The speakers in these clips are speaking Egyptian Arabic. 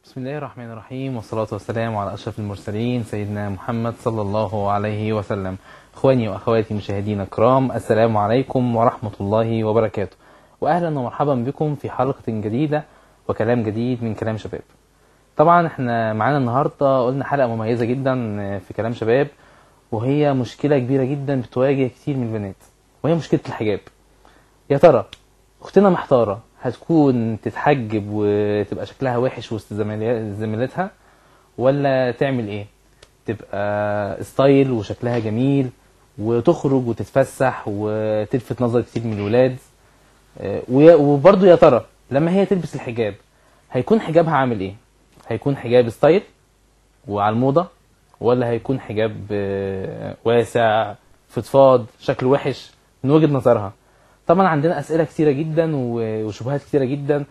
بسم الله الرحمن الرحيم والصلاة والسلام على أشرف المرسلين سيدنا محمد صلى الله عليه وسلم إخواني وأخواتي مشاهدينا الكرام السلام عليكم ورحمة الله وبركاته وأهلا ومرحبا بكم في حلقة جديدة وكلام جديد من كلام شباب طبعا احنا معانا النهاردة قلنا حلقة مميزة جدا في كلام شباب وهي مشكلة كبيرة جدا بتواجه كتير من البنات وهي مشكلة الحجاب يا ترى اختنا محتارة هتكون تتحجب وتبقى شكلها وحش وسط زميلي- زميلتها ولا تعمل ايه تبقى ستايل وشكلها جميل وتخرج وتتفسح وتلفت نظر كتير من الولاد آه، ويا- وبرضه يا ترى لما هي تلبس الحجاب هيكون حجابها عامل ايه هيكون حجاب ستايل وعلى الموضة ولا هيكون حجاب آه، واسع فضفاض شكله وحش من وجهة نظرها طبعا عندنا اسئله كتيره جدا و- وشبهات كتيره جدا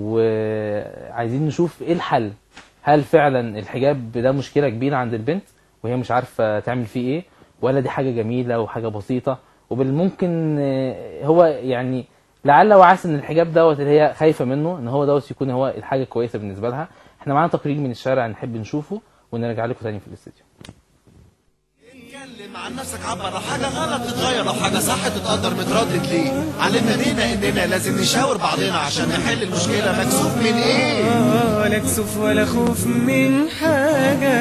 وعايزين نشوف ايه الحل هل فعلا الحجاب ده مشكله كبيره عند البنت وهي مش عارفه تعمل فيه ايه ولا دي حاجه جميله وحاجه بسيطه وبالممكن آه، هو يعني لعل وعسى ان الحجاب دوت اللي هي خايفه منه ان هو دوت يكون هو الحاجه كويسه بالنسبه لها احنا معانا تقرير من الشارع نحب نشوفه ونرجع لكم تاني في الاستديو اتكلم عن نفسك عبر لو حاجة غلط تتغير لو حاجة صح تتقدر متردد ليه علمنا دينا اننا لازم نشاور بعضنا عشان نحل المشكلة مكسوف من ايه ولا كسوف ولا خوف من حاجة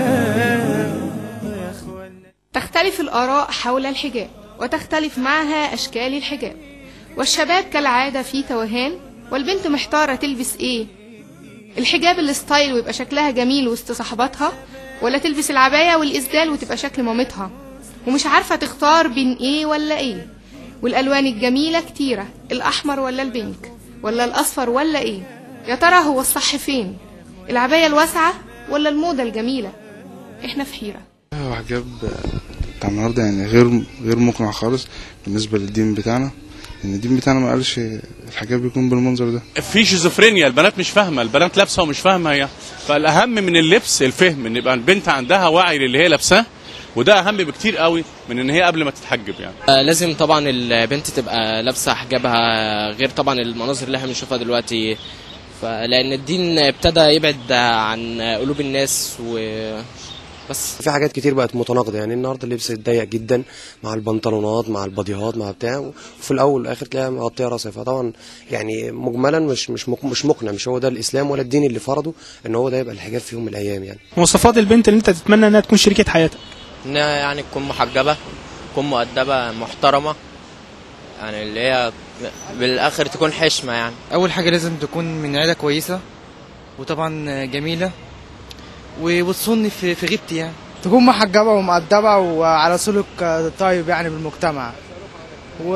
يا اخوانا تختلف الآراء حول الحجاب وتختلف معها أشكال الحجاب والشباب كالعادة في توهان والبنت محتارة تلبس إيه الحجاب الستايل ويبقى شكلها جميل وسط صحباتها ولا تلبس العباية والإسدال وتبقى شكل مامتها ومش عارفة تختار بين إيه ولا إيه والألوان الجميلة كتيرة الأحمر ولا البينك ولا الأصفر ولا إيه يا ترى هو الصح فين العباية الواسعة ولا الموضة الجميلة إحنا في حيرة هو حجاب بتاع النهارده يعني غير غير مقنع خالص بالنسبه للدين بتاعنا ان الدين بتاعنا ما قالش الحجاب يكون بالمنظر ده في شيزوفرينيا البنات مش فاهمه البنات لابسه ومش فاهمه هي فالاهم من اللبس الفهم ان يبقى البنت عندها وعي للي هي لابساه وده اهم بكتير قوي من ان هي قبل ما تتحجب يعني آه، لازم طبعا البنت تبقى لابسه حجابها غير طبعا المناظر اللي احنا بنشوفها دلوقتي فلان الدين ابتدى يبعد عن قلوب الناس و بس في حاجات كتير بقت متناقضه يعني النهارده اللبس ضيق جدا مع البنطلونات مع الباديهات مع بتاع وفي الاول والاخر تلاقيها مغطيه راسها فطبعا يعني مجملا مش مش مق- مش مقنع مش هو ده الاسلام ولا الدين اللي فرضه ان هو ده يبقى الحجاب في يوم من الايام يعني مواصفات البنت اللي انت تتمنى انها تكون شريكة حياتك انها يعني تكون محجبه تكون مؤدبه محترمه يعني اللي هي بالاخر تكون حشمه يعني اول حاجة لازم تكون من عيلة كويسة وطبعا جميلة و- وتصوني في في غيبتي يعني تكون محجبة ومؤدبة وعلى سلوك طيب يعني بالمجتمع و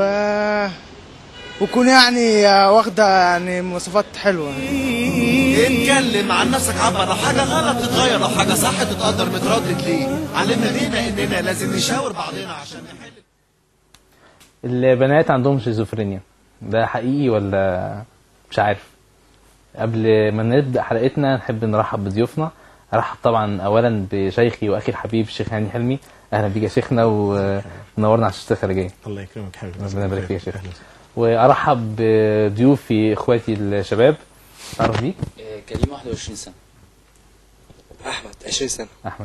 وكون يعني واخدة يعني مواصفات حلوة اتكلم عن نفسك عبر لو حاجة غلط تتغير لو حاجة صح تتقدر متردد ليه علمنا دينا اننا لازم نشاور بعضنا عشان نحل البنات عندهم شيزوفرينيا ده حقيقي ولا مش عارف قبل ما نبدا حلقتنا نحب نرحب بضيوفنا ارحب طبعا اولا بشيخي واخي الحبيب الشيخ هاني حلمي اهلا بيك يا شيخنا ونورنا على الشاشه الخارجيه الله يكرمك حبيبي ربنا يبارك فيك يا شيخ وارحب بضيوفي اخواتي الشباب تعرف بيك كريم 21 سنة احمد 20 سنه احمد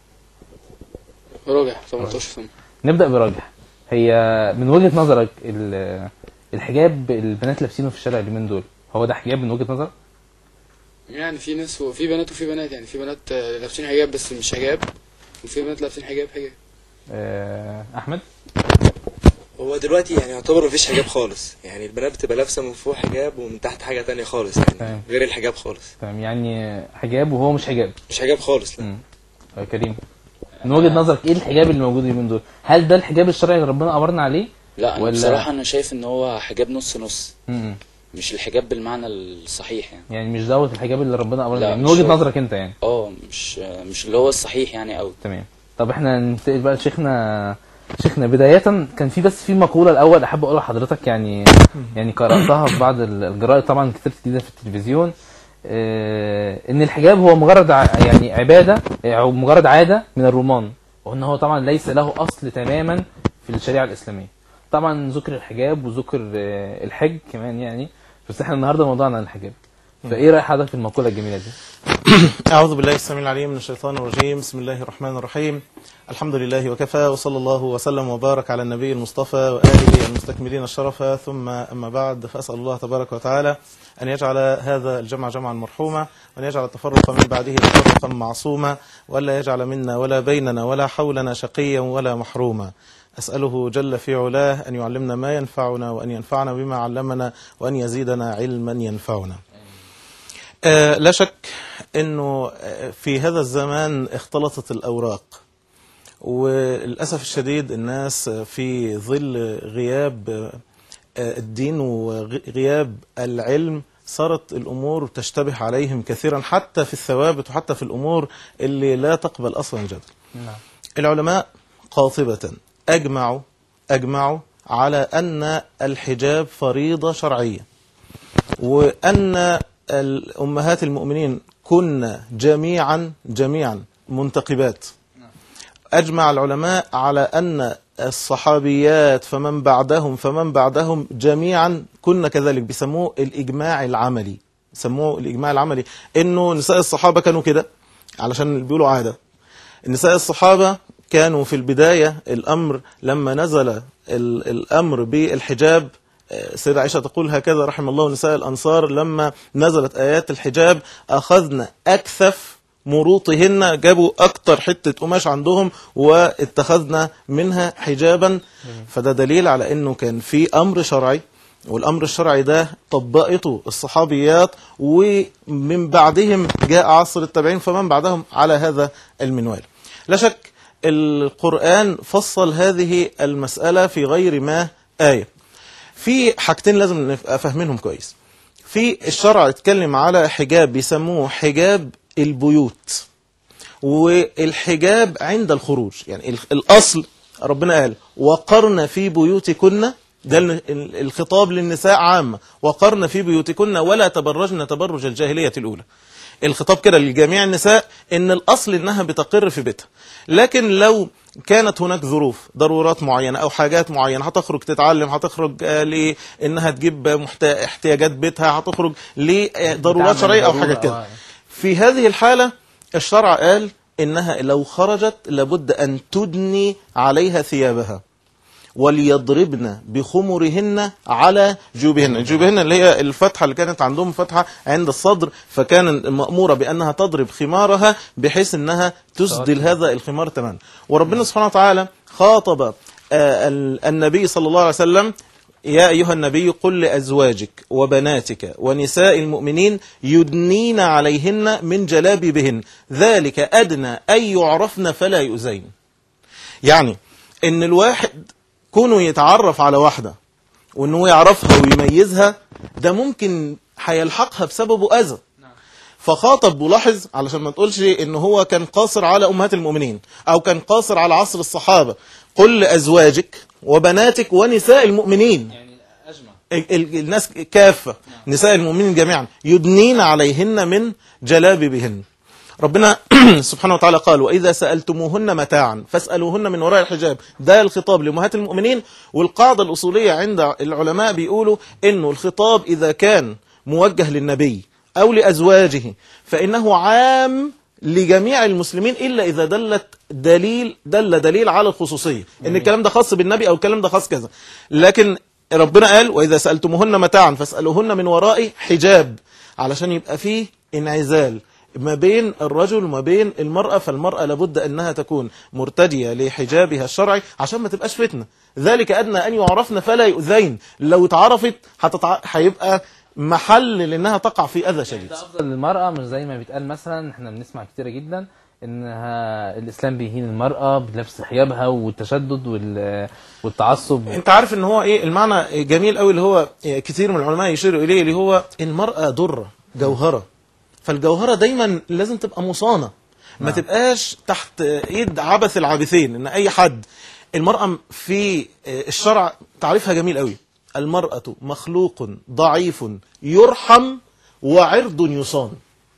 راجع 18 سنة نبدا براجح هي من وجهه نظرك ال- الحجاب البنات لابسينه في الشارع اليومين دول هو ده حجاب من وجهه نظرك يعني في ناس وفي بنات وفي بنات يعني في بنات آه، لابسين حجاب بس مش حجاب وفي بنات لابسين حجاب حجاب آه، احمد هو دلوقتي يعني يعتبر مفيش حجاب خالص يعني البنات بتبقى لابسه من فوق حجاب ومن تحت حاجه تانية خالص يعني تمام. غير الحجاب خالص تمام يعني حجاب وهو مش حجاب مش حجاب خالص لا مم. آه، كريم من وجهه نظرك ايه الحجاب اللي موجود اليومين دول هل ده الحجاب الشرعي اللي ربنا امرنا عليه لا أنا ولا- بصراحة أنا شايف إن هو حجاب نص نص مم. مش الحجاب بالمعنى الصحيح يعني يعني مش دوت الحجاب اللي ربنا امرنا لا، عليه من مش وجهه هو. نظرك انت يعني اه مش آه، مش اللي هو الصحيح يعني أوي تمام طب احنا ننتقل بقى لشيخنا شيخنا بداية كان في بس في مقولة الأول أحب أقولها لحضرتك يعني يعني قرأتها في بعض الجرائد طبعا كتير جدا في التلفزيون اه إن الحجاب هو مجرد ع- يعني عبادة أو مجرد عادة من الرومان وإن هو طبعا ليس له أصل تماما في الشريعة الإسلامية طبعا ذكر الحجاب وذكر اه الحج كمان يعني بس احنا النهارده موضوعنا عن الحجاب فايه راي حضرتك في المقوله الجميله دي أعوذ بالله السميع العليم من الشيطان الرجيم بسم الله الرحمن الرحيم الحمد لله وكفى وصلى الله وسلم وبارك على النبي المصطفى وآله المستكملين الشرف ثم أما بعد فأسأل الله تبارك وتعالى أن يجعل هذا الجمع جمعا مرحوما وأن يجعل التفرق من بعده تفرقا معصوما وألا يجعل منا ولا بيننا ولا حولنا شقيا ولا محروما أسأله جل في علاه أن يعلمنا ما ينفعنا وأن ينفعنا بما علمنا وأن يزيدنا علما ينفعنا آه، لا شك انه آه، في هذا الزمان اختلطت الاوراق وللاسف الشديد الناس آه، في ظل غياب آه، الدين وغياب العلم صارت الامور تشتبه عليهم كثيرا حتى في الثوابت وحتى في الامور اللي لا تقبل اصلا الجدل. نعم العلماء قاطبة أجمعوا أجمعوا على أن الحجاب فريضة شرعية وأن الأمهات المؤمنين كن جميعا جميعا منتقبات أجمع العلماء على أن الصحابيات فمن بعدهم فمن بعدهم جميعا كن كذلك بيسموه الإجماع العملي سموه الإجماع العملي إنه نساء الصحابة كانوا كده علشان بيقولوا عادة نساء الصحابة كانوا في البداية الأمر لما نزل ال- الأمر بالحجاب آه، سيدة عائشة تقول هكذا رحم الله نساء الأنصار لما نزلت آيات الحجاب أخذنا أكثف مروطهن جابوا أكتر حتة قماش عندهم واتخذنا منها حجابا فده دليل على أنه كان في أمر شرعي والأمر الشرعي ده طبقته الصحابيات ومن بعدهم جاء عصر التابعين فمن بعدهم على هذا المنوال لا شك القرآن فصل هذه المسألة في غير ما آية في حاجتين لازم نبقى فاهمينهم كويس في الشرع اتكلم على حجاب بيسموه حجاب البيوت والحجاب عند الخروج يعني ال- الأصل ربنا قال وقرن في بيوتكن ده ال- ال- الخطاب للنساء عامة وقرن في بيوتكن ولا تبرجن تبرج الجاهلية الأولى الخطاب كده لجميع النساء ان الاصل انها بتقر في بيتها لكن لو كانت هناك ظروف ضرورات معينة أو حاجات معينة هتخرج تتعلم هتخرج آه، لأنها تجيب محت- احتياجات بيتها هتخرج لضرورات تعمل شرعية أو ضرورة، حاجات كده آه. في هذه الحالة الشرع قال إنها لو خرجت لابد أن تدني عليها ثيابها وليضربن بخمرهن على جيوبهن جيوبهن اللي هي الفتحة اللي كانت عندهم فتحة عند الصدر فكان مأمورة بأنها تضرب خمارها بحيث أنها تسدل هذا الخمار تماما وربنا سبحانه وتعالى خاطب آه، ال- النبي صلى الله عليه وسلم يا أيها النبي قل لأزواجك وبناتك ونساء المؤمنين يدنين عليهن من جلابيبهن ذلك أدنى أن يعرفن فلا يؤذين يعني ان الواحد كونه يتعرف على واحدة وانه يعرفها ويميزها ده ممكن هيلحقها بسببه اذى فخاطب ولاحظ علشان ما تقولش ان هو كان قاصر على امهات المؤمنين او كان قاصر على عصر الصحابة قل لازواجك وبناتك ونساء المؤمنين ال- ال- الناس كافة نساء المؤمنين جميعا يدنين عليهن من جلابيبهن ربنا سبحانه وتعالى قال وإذا سألتموهن متاعا فاسألوهن من وراء الحجاب ده الخطاب لأمهات المؤمنين والقاعدة الأصولية عند العلماء بيقولوا إنه الخطاب إذا كان موجه للنبي أو لأزواجه فإنه عام لجميع المسلمين إلا إذا دلت دليل دل دليل على الخصوصية إن الكلام ده خاص بالنبي أو الكلام ده خاص كذا لكن ربنا قال وإذا سألتموهن متاعا فاسألوهن من وراء حجاب علشان يبقى فيه انعزال ما بين الرجل وما بين المرأة فالمرأة لابد أنها تكون مرتدية لحجابها الشرعي عشان ما تبقاش فتنة ذلك أدنى أن يعرفن فلا يؤذين لو اتعرفت هتتع... هيبقى محل لأنها تقع في أذى شديد ده افضل للمراه مش زي ما بيتقال مثلا احنا بنسمع كتير جدا انها الاسلام بيهين المراه بلبس حجابها والتشدد وال- والتعصب انت عارف ان هو ايه المعنى جميل قوي اللي هو كتير من العلماء يشيروا اليه اللي هو المرأة درة جوهرة فالجوهرة دايما لازم تبقى مصانة ما تبقاش تحت ايد عبث العابثين ان اي حد المرأة في الشرع تعريفها جميل قوي المرأة مخلوق ضعيف يرحم وعرض يصان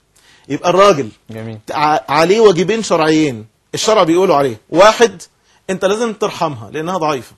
يبقى الراجل جميل ع- عليه واجبين شرعيين الشرع بيقولوا عليه واحد انت لازم ترحمها لانها ضعيفة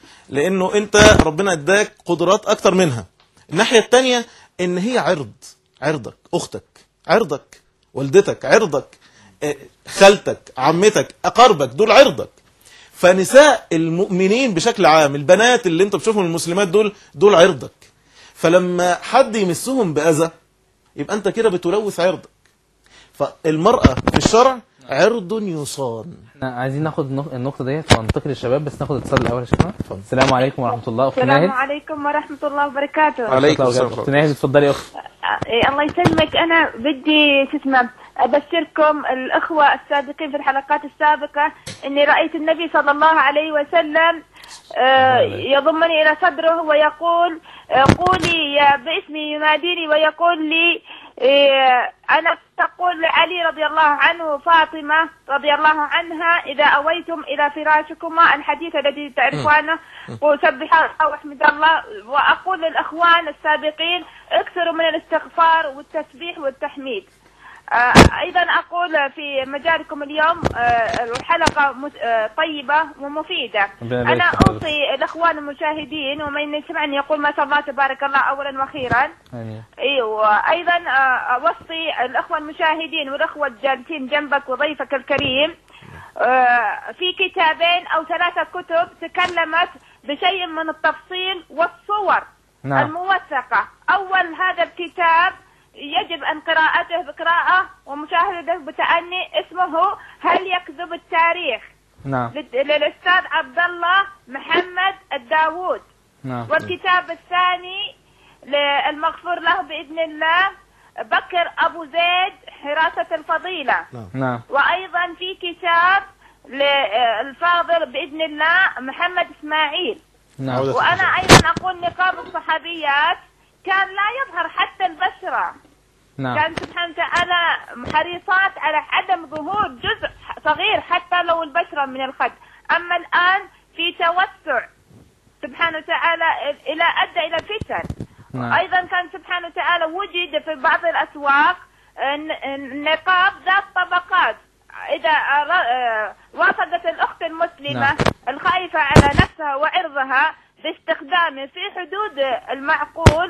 لانه انت ربنا اداك قدرات اكتر منها الناحية التانية ان هي عرض عرضك اختك عرضك والدتك عرضك آه، خالتك عمتك اقاربك دول عرضك فنساء المؤمنين بشكل عام البنات اللي انت بتشوفهم المسلمات دول دول عرضك فلما حد يمسهم باذى يبقى انت كده بتلوث عرضك فالمراه في الشرع عرض يصان احنا عايزين ناخد النق- النقطه ديت وننتقل للشباب بس ناخد اتصال الاول يا شيخنا السلام عليكم ورحمه الله اخت السلام ناهد عليكم ورحمة الله وبركاته عليكم السلام اخت ناهد اتفضلي يا اخت إيه الله يسلمك أنا بدي شو اسمه أبشركم الأخوة السابقين في الحلقات السابقة إني رأيت النبي صلى الله عليه وسلم آه، يضمني إلى صدره ويقول آه، قولي يا باسمي يناديني ويقول لي آه، أنا تقول لعلي رضي الله عنه فاطمة رضي الله عنها إذا أويتم إلى فراشكما الحديث الذي تعرفونه وسبح الله واحمد الله وأقول للأخوان السابقين اكثروا من الاستغفار والتسبيح والتحميد آه، أيضا أقول في مجالكم اليوم آه، الحلقة مس- آه، طيبة ومفيدة ربنا يبارك أنا في حضرتك. أوصي الأخوان المشاهدين ومن يسمعني يقول ما شاء الله تبارك الله أولا وأخيرا امين ايوه ايضا آه، اوصي الاخوه المشاهدين والاخوه الجالسين جنبك وضيفك الكريم آه، في كتابين او ثلاثه كتب تكلمت بشيء من التفصيل والصور نعم. الموثقه اول هذا الكتاب يجب ان قراءته بقراءه ومشاهدته بتأني اسمه هل يكذب التاريخ نعم لل- للاستاذ عبد الله محمد الداوود نعم والكتاب الثاني للمغفور له بإذن الله بكر أبو زيد حراسة الفضيلة نعم وأيضا في كتاب للفاضل بإذن الله محمد إسماعيل نعم وأنا أيضا أقول نقاب الصحابيات كان لا يظهر حتى البشرة نعم كان سبحانه وتعالى حريصات على عدم ظهور جزء صغير حتى لو البشرة من الخد أما الآن في توسع سبحانه وتعالى إلى أدى إلى الفتن نعم. أيضا كان سبحانه وتعالى وجد في بعض الأسواق ن- نقاب ذات طبقات إذا ر- آه، وافقت الأخت المسلمة نعم. الخائفة على نفسها وعرضها باستخدامه في حدود المعقول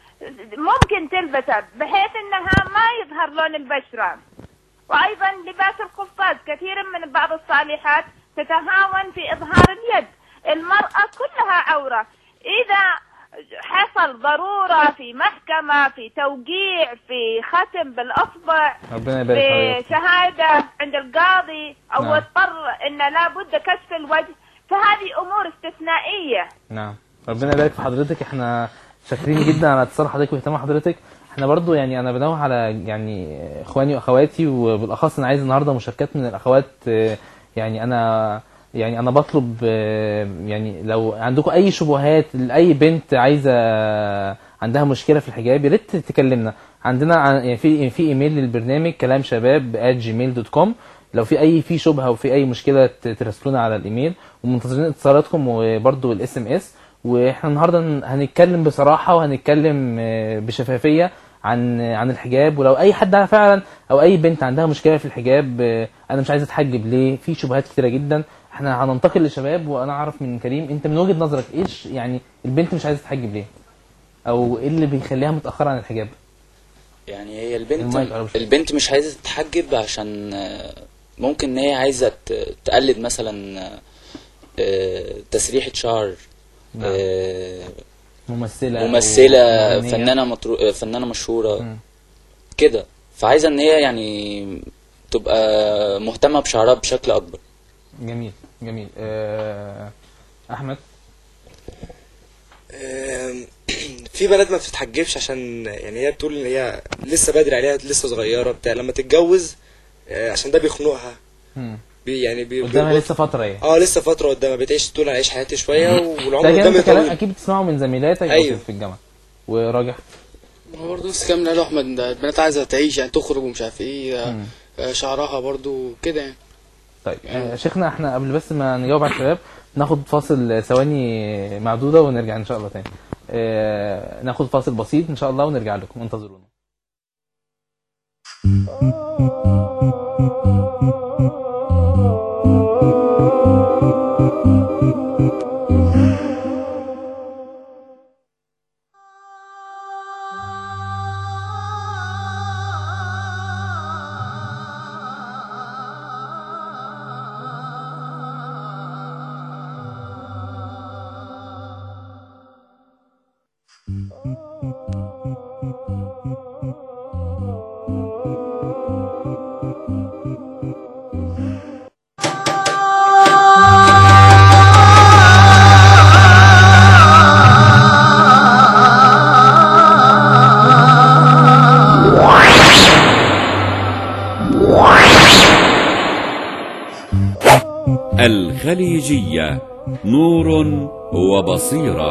ممكن تلبسه بحيث انها ما يظهر لون البشرة وايضا لباس القفاز كثير من بعض الصالحات تتهاون في اظهار اليد المرأة كلها عورة اذا حصل ضرورة في محكمة في توقيع في ختم بالاصبع ربنا يبارك في حضرتك شهادة عند القاضي او نعم. اضطر ان لابد كشف الوجه فهذه امور استثنائية نعم ربنا يبارك في حضرتك احنا شاكرين جدا على اتصال حضرتك واهتمام حضرتك احنا برضو يعني انا بنوه على يعني اخواني واخواتي وبالاخص انا عايز النهارده مشاركات من الاخوات اه، يعني انا يعني انا بطلب اه، يعني لو عندكم اي شبهات لاي بنت عايزه عندها مشكله في الحجاب يا ريت تكلمنا عندنا ع- يعني في في ايميل للبرنامج كلام شباب @gmail.com لو في اي في شبهه وفي اي مشكله ت- تراسلونا على الايميل ومنتظرين اتصالاتكم وبرضو الاس ام اس واحنا النهارده هن- هنتكلم بصراحه وهنتكلم آه، بشفافيه عن عن الحجاب ولو اي حد فعلا او اي بنت عندها مشكله في الحجاب آه، انا مش عايزه اتحجب ليه في شبهات كتيره جدا احنا هننتقل لشباب وانا اعرف من كريم انت من وجهه نظرك ايش يعني البنت مش عايزه تتحجب ليه او ايه اللي بيخليها متاخره عن الحجاب يعني هي البنت المايك قرب شوية. البنت مش عايزة تتحجب عشان آه، ممكن ان هي عايزة ت- تقلد مثلا آه، تسريحة شعر نعم. آه، ممثله ممثلة أو مغنية. فنانة مطرو... آه، فنانة مشهورة مم. كده فعايزة ان هي يعني تبقى مهتمة بشعرها بشكل اكبر جميل جميل آه، احمد آم، في بنات ما بتتحجبش عشان يعني هي بتقول ان هي لسه بدري عليها لسه صغيره بتاع لما تتجوز آه، عشان ده بيخنقها مم. بي يعني بي قدامها بي- لسه فتره ايه اه لسه فتره قدامها بتعيش تقول اعيش حياتي شويه والعمر ده كلام قدامي كلام طويل اكيد بتسمعه من زميلاتك أو أيوه. في الجامعه وراجع هو برضه نفس الكلام اللي قاله احمد ده البنات عايزه تعيش يعني تخرج ومش عارف ايه آه، آه، شعرها برضه كده يعني طيب آه، شيخنا احنا قبل بس ما نجاوب على الشباب ناخد فاصل ثواني معدوده ونرجع ان شاء الله تاني آه، ناخد فاصل بسيط ان شاء الله ونرجع لكم انتظرونا الخليجية نور وبصيرة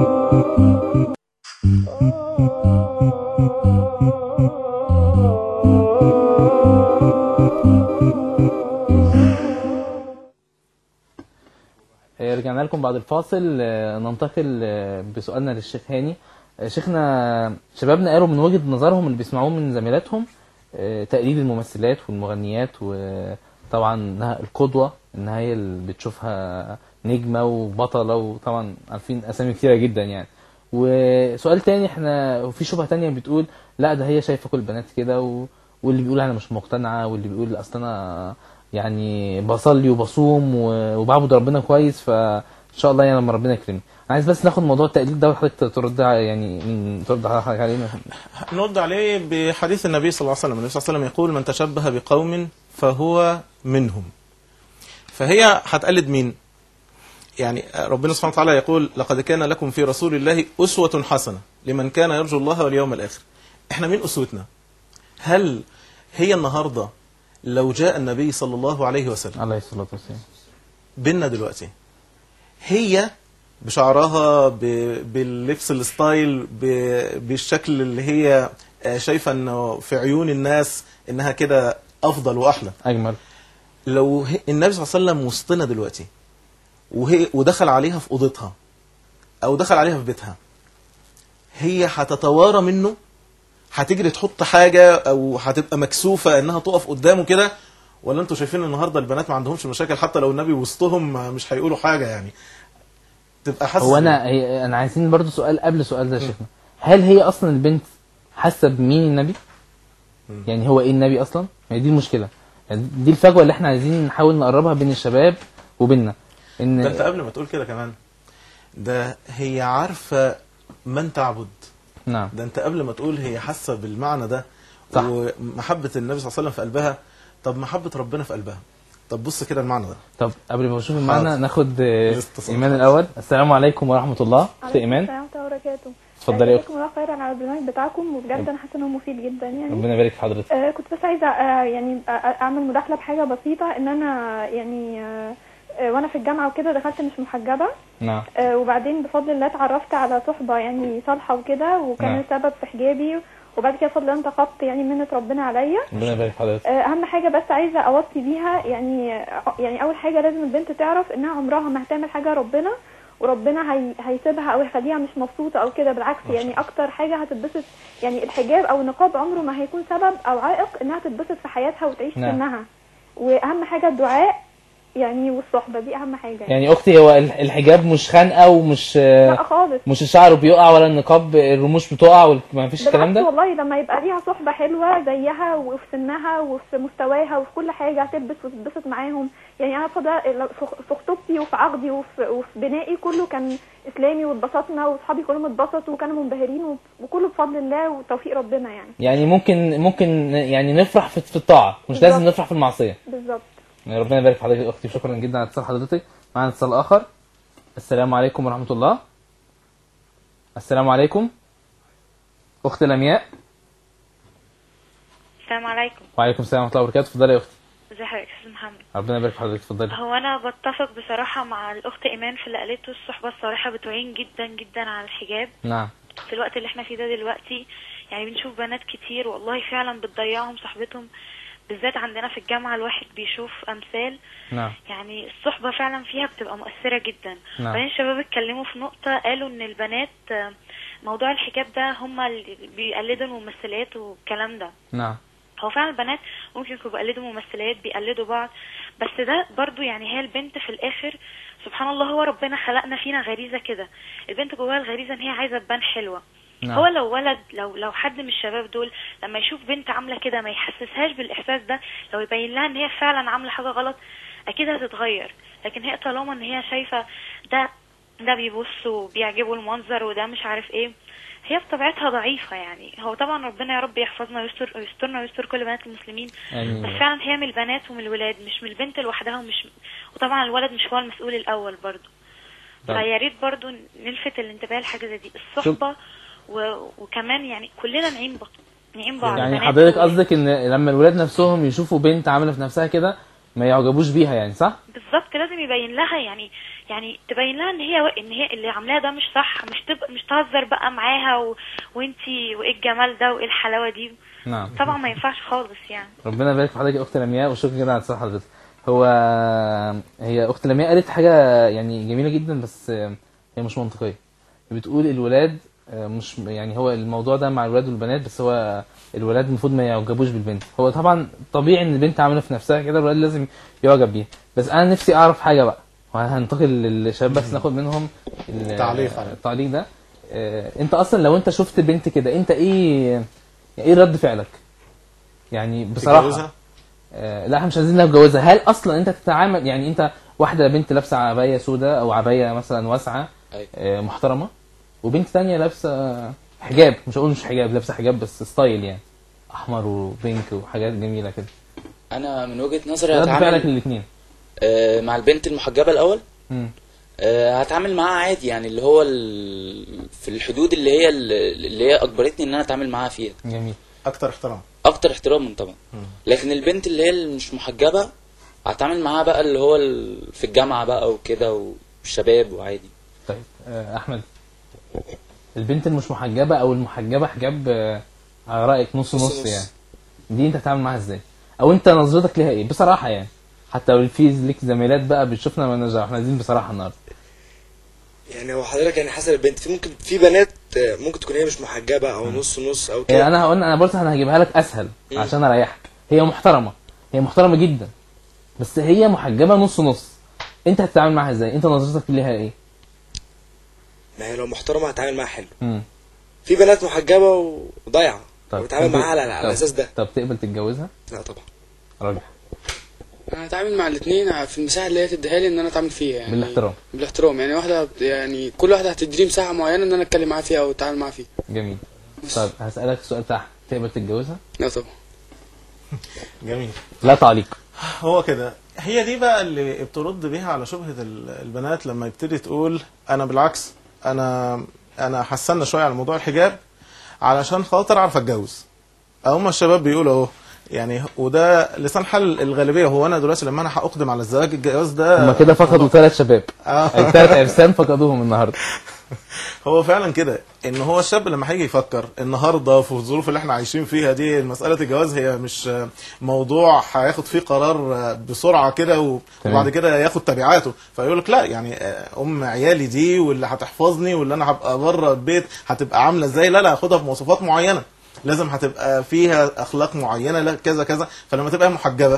آه، رجعنا لكم بعد الفاصل آه، ننتقل آه، بسؤالنا للشيخ هاني آه، شيخنا شبابنا قالوا من وجهة نظرهم اللي بيسمعوه من زميلاتهم آه، تقليد الممثلات والمغنيات وطبعا انها القدوة انها هي اللي بتشوفها نجمة وبطلة وطبعا عارفين اسامي كتيرة جدا يعني وسؤال تاني احنا وفي شبهة تانية بتقول لا ده هي شايفة كل البنات كده و... واللي بيقول انا مش مقتنعة واللي بيقول اصل انا يعني بصلي وبصوم و- وبعبد ربنا كويس فان شاء الله يعني لما ربنا يكرمني انا عايز بس ناخد موضوع التقليد ده وحضرتك ترد ع- يعني من ترد حضرتك علينا نرد عليه بحديث النبي صلى الله عليه وسلم النبي صلى الله عليه وسلم يقول من تشبه بقوم فهو منهم فهي هتقلد مين يعني ربنا سبحانه وتعالى يقول لقد كان لكم في رسول الله أسوة حسنة لمن كان يرجو الله واليوم الآخر احنا مين أسوتنا هل هي النهاردة لو جاء النبي صلى الله عليه وسلم عليه الصلاة والسلام بينا دلوقتي هي بشعرها ب- باللبس الستايل ب- بالشكل اللي هي آه، شايفة انه في عيون الناس انها كده افضل واحلى اجمل لو هي- النبي صلى الله عليه وسلم وسطنا دلوقتي وهي ودخل عليها في اوضتها او دخل عليها في بيتها هي هتتوارى منه هتجري تحط حاجة او هتبقى مكسوفة انها تقف قدامه كده ولا انتوا شايفين النهارده البنات ما عندهمش مشاكل حتى لو النبي وسطهم ما- مش هيقولوا حاجة يعني تبقى حاسس هو انا هي انا عايزين برضو سؤال قبل سؤال ده يا شيخنا هل هي اصلا البنت حاسه بمين النبي يعني هو ايه النبي اصلا ما هي دي المشكله يعني دي الفجوه اللي احنا عايزين نحاول نقربها بين الشباب وبيننا ان ده انت قبل ما تقول كده كمان ده هي عارفة من تعبد نعم ده انت قبل ما تقول هي حاسة بالمعنى ده صح. ومحبة النبي صلى الله عليه وسلم في قلبها طب محبة ربنا في قلبها طب بص كده المعنى ده طب قبل ما نشوف المعنى حاضر. ناخد آه، الاتصال. ايمان الاول السلام عليكم ورحمه الله اخت عليكم ايمان السلام ورحمة الله وبركاته اتفضلي يا جزاكم الله خيرا على البرنامج بتاعكم وبجد انا حاسه انه مفيد جدا يعني ربنا يبارك في حضرتك آه كنت بس عايزه آه يعني آه اعمل مداخله بحاجه بسيطه ان انا يعني آه آه وانا في الجامعه وكده دخلت مش محجبه نعم آه وبعدين بفضل الله اتعرفت على صحبه يعني صالحه وكده وكان نعم. السبب في حجابي وبعد كده بفضل الله انتقدت يعني منة ربنا عليا ربنا يبارك في حضرتك آه، اهم حاجه بس عايزه اوصي بيها يعني يعني اول حاجه لازم البنت تعرف انها عمرها ما هتعمل حاجه ربنا وربنا هي هيسيبها او يخليها مش مبسوطه او كده بالعكس يعني اكتر حاجه هتتبسط يعني الحجاب او النقاب عمره ما هيكون سبب او عائق انها تتبسط في حياتها وتعيش نعم. سنها واهم حاجه الدعاء يعني والصحبه دي اهم حاجه يعني اختي هو ال- الحجاب مش خانقه ومش آه، لا خالص مش الشعر بيقع ولا النقاب الرموش بتقع ولا ما فيش الكلام بالعكس ده والله لما يبقى ليها صحبة حلوة زيها وفي سنها وفي مستواها وفي كل حاجة هتلبس وتتبسط معاهم يعني أنا بفضل في في خطوبتي وفي عقدي وفي, وفي بنائي كله كان إسلامي واتبسطنا وأصحابي كلهم اتبسطوا وكانوا منبهرين و- وكله بفضل الله وتوفيق ربنا يعني يعني ممكن ممكن يعني نفرح في في الطاعه مش لازم بالظبط. نفرح في المعصيه بالظبط يعني ربنا يبارك في حضرتك يا اختي شكرا جدا على اتصال حضرتك معنا اتصال اخر السلام عليكم ورحمه الله السلام عليكم اخت لمياء السلام عليكم وعليكم السلام ورحمه الله وبركاته اتفضلي يا اختي ازي حضرتك يا استاذ محمد ربنا يبارك في حضرتك اتفضلي هو انا بتفق بصراحه مع الاخت ايمان في اللي قالته الصحبه الصالحه بتعين جدا جدا على الحجاب نعم في الوقت اللي احنا فيه ده دلوقتي يعني بنشوف بنات كتير والله فعلا بتضيعهم صحبتهم بالذات عندنا في الجامعه الواحد بيشوف امثال نعم يعني الصحبه فعلا فيها بتبقى مؤثره جدا نعم. بعدين الشباب اتكلموا في نقطه قالوا ان البنات آه، موضوع الحجاب ده هم اللي بيقلدوا الممثلات والكلام ده نعم هو فعلا البنات ممكن يكونوا بيقلدوا ممثلات بيقلدوا بعض بس ده برضو يعني هي البنت في الاخر سبحان الله هو ربنا خلقنا فينا غريزه كده البنت جواها الغريزه ان هي عايزه تبان حلوه نعم. هو لو ولد لو لو حد من الشباب دول لما يشوف بنت عامله كده ما يحسسهاش بالاحساس ده لو يبين لها ان هي فعلا عامله حاجه غلط اكيد هتتغير لكن هي طالما ان هي شايفه ده ده بيبص وبيعجبه المنظر وده مش عارف ايه هي بطبيعتها ضعيفة يعني هو طبعا ربنا يا رب يحفظنا ويستر ويسترنا ويستر كل بنات المسلمين آمين. بس فعلا هي من البنات ومن الولاد مش من البنت لوحدها ومش وطبعا الولد مش هو المسؤول الأول برضو طيب. فيا ريت برضو نلفت الانتباه لحاجة زي دي الصحبة و... وكمان يعني كلنا نعين بعض نعين بعض يعني بنات حضرتك وولاد. قصدك ان لما الولاد نفسهم يشوفوا بنت عامله في نفسها كده ما يعجبوش بيها يعني صح؟ بالظبط لازم يبين لها يعني يعني تبين لها ان هي ان هي اللي عاملاه ده مش صح مش تبقى مش تهزر بقى معاها و... وانتي وايه الجمال ده وايه الحلاوه دي نعم طبعا ما ينفعش خالص يعني ربنا يبارك في حضرتك يا اخت لمياء وشكرا جدا على اتصال حضرتك هو هي اخت لمياء قالت حاجه يعني جميله جدا بس هي مش منطقيه بتقول الولاد مش يعني هو الموضوع ده مع الولاد والبنات بس هو الولاد المفروض ما يعجبوش بالبنت هو طبعا طبيعي ان البنت عامله في نفسها كده الولاد لازم يعجب بيها بس انا نفسي اعرف حاجه بقى وهنتقل للشباب بس ناخد منهم ال- تعليق عليه. التعليق ده آه، انت اصلا لو انت شفت بنت كده انت ايه ايه رد فعلك يعني بصراحه تتجوزها؟ آه، لا احنا مش عايزين نتجوزها هل اصلا انت تتعامل يعني انت واحده بنت لابسه عبايه سوداء او عبايه مثلا واسعه أيوة. آه، محترمه وبنت تانية لابسه حجاب مش هقول مش حجاب لابسه حجاب بس ستايل يعني احمر وبينك وحاجات جميله كده انا من وجهة نظري رد فعلك هتعامل للاثنين آه، مع البنت المحجبة الاول آه، هتعامل معاها عادي يعني اللي هو ال- في الحدود اللي هي اللي هي اجبرتني ان انا اتعامل معاها فيها جميل اكتر احترام اكتر احتراما طبعا لكن البنت اللي هي اللي مش محجبة هتعامل معاها بقى اللي هو ال- في الجامعة بقى وكده والشباب وعادي طيب آه، احمد البنت المش محجبه او المحجبه حجاب آه، على رايك نص نص نص, نص. يعني دي انت هتتعامل معاها ازاي او انت نظرتك ليها ايه بصراحه يعني حتى لو في ليك زميلات بقى بتشوفنا ما نرجع احنا عايزين بصراحه النهارده يعني هو حضرتك يعني حسب البنت في ممكن في بنات آه، ممكن تكون هي مش محجبه او نص نص او هي كده انا هقول انا برضه انا هجيبها لك اسهل مم. عشان اريحك هي محترمه هي محترمه جدا بس هي محجبه نص نص انت هتتعامل معاها ازاي انت نظرتك ليها ايه ما هي لو محترمه هتعامل معاها حلو مم. في بنات محجبه وضايعه طب بتعامل تقبل- معاها على, على طب- الاساس ده طب تقبل تتجوزها لا طبعا راجل انا هتعامل مع الاثنين في المساحه اللي هي تديها لي ان انا اتعامل فيها يعني بالاحترام بالاحترام يعني واحده بت- يعني كل واحده هتديني مساحه معينه ان انا اتكلم معاها فيها او اتعامل معاها فيها جميل طيب هسألك السؤال تحت تقبل تتجوزها لا طبعا جميل لا تعليق هو كده هي دي بقى اللي بترد بيها على شبهة ال- البنات لما يبتدي تقول انا بالعكس انا انا حسنا شوية على موضوع الحجاب علشان خاطر اعرف اتجوز هم الشباب بيقولوا اهو يعني وده لسان حال الغالبيه هو انا دلوقتي لما انا هاقدم على الزواج الجواز ده هما كده فقدوا ثلاث شباب آه. أي ثلاث عرسان فقدوهم النهارده هو فعلا كده ان هو الشاب لما هيجي يفكر النهارده في الظروف اللي احنا عايشين فيها دي مساله الجواز هي مش موضوع هياخد فيه قرار بسرعه كده و- تمام. وبعد كده ياخد تبعاته فيقول لك لا يعني ام عيالي دي واللي هتحفظني واللي انا هبقى بره البيت هتبقى عامله ازاي لا لا هاخدها بمواصفات معينه لازم هتبقى فيها اخلاق معينه لا كذا كذا فلما تبقى محجبه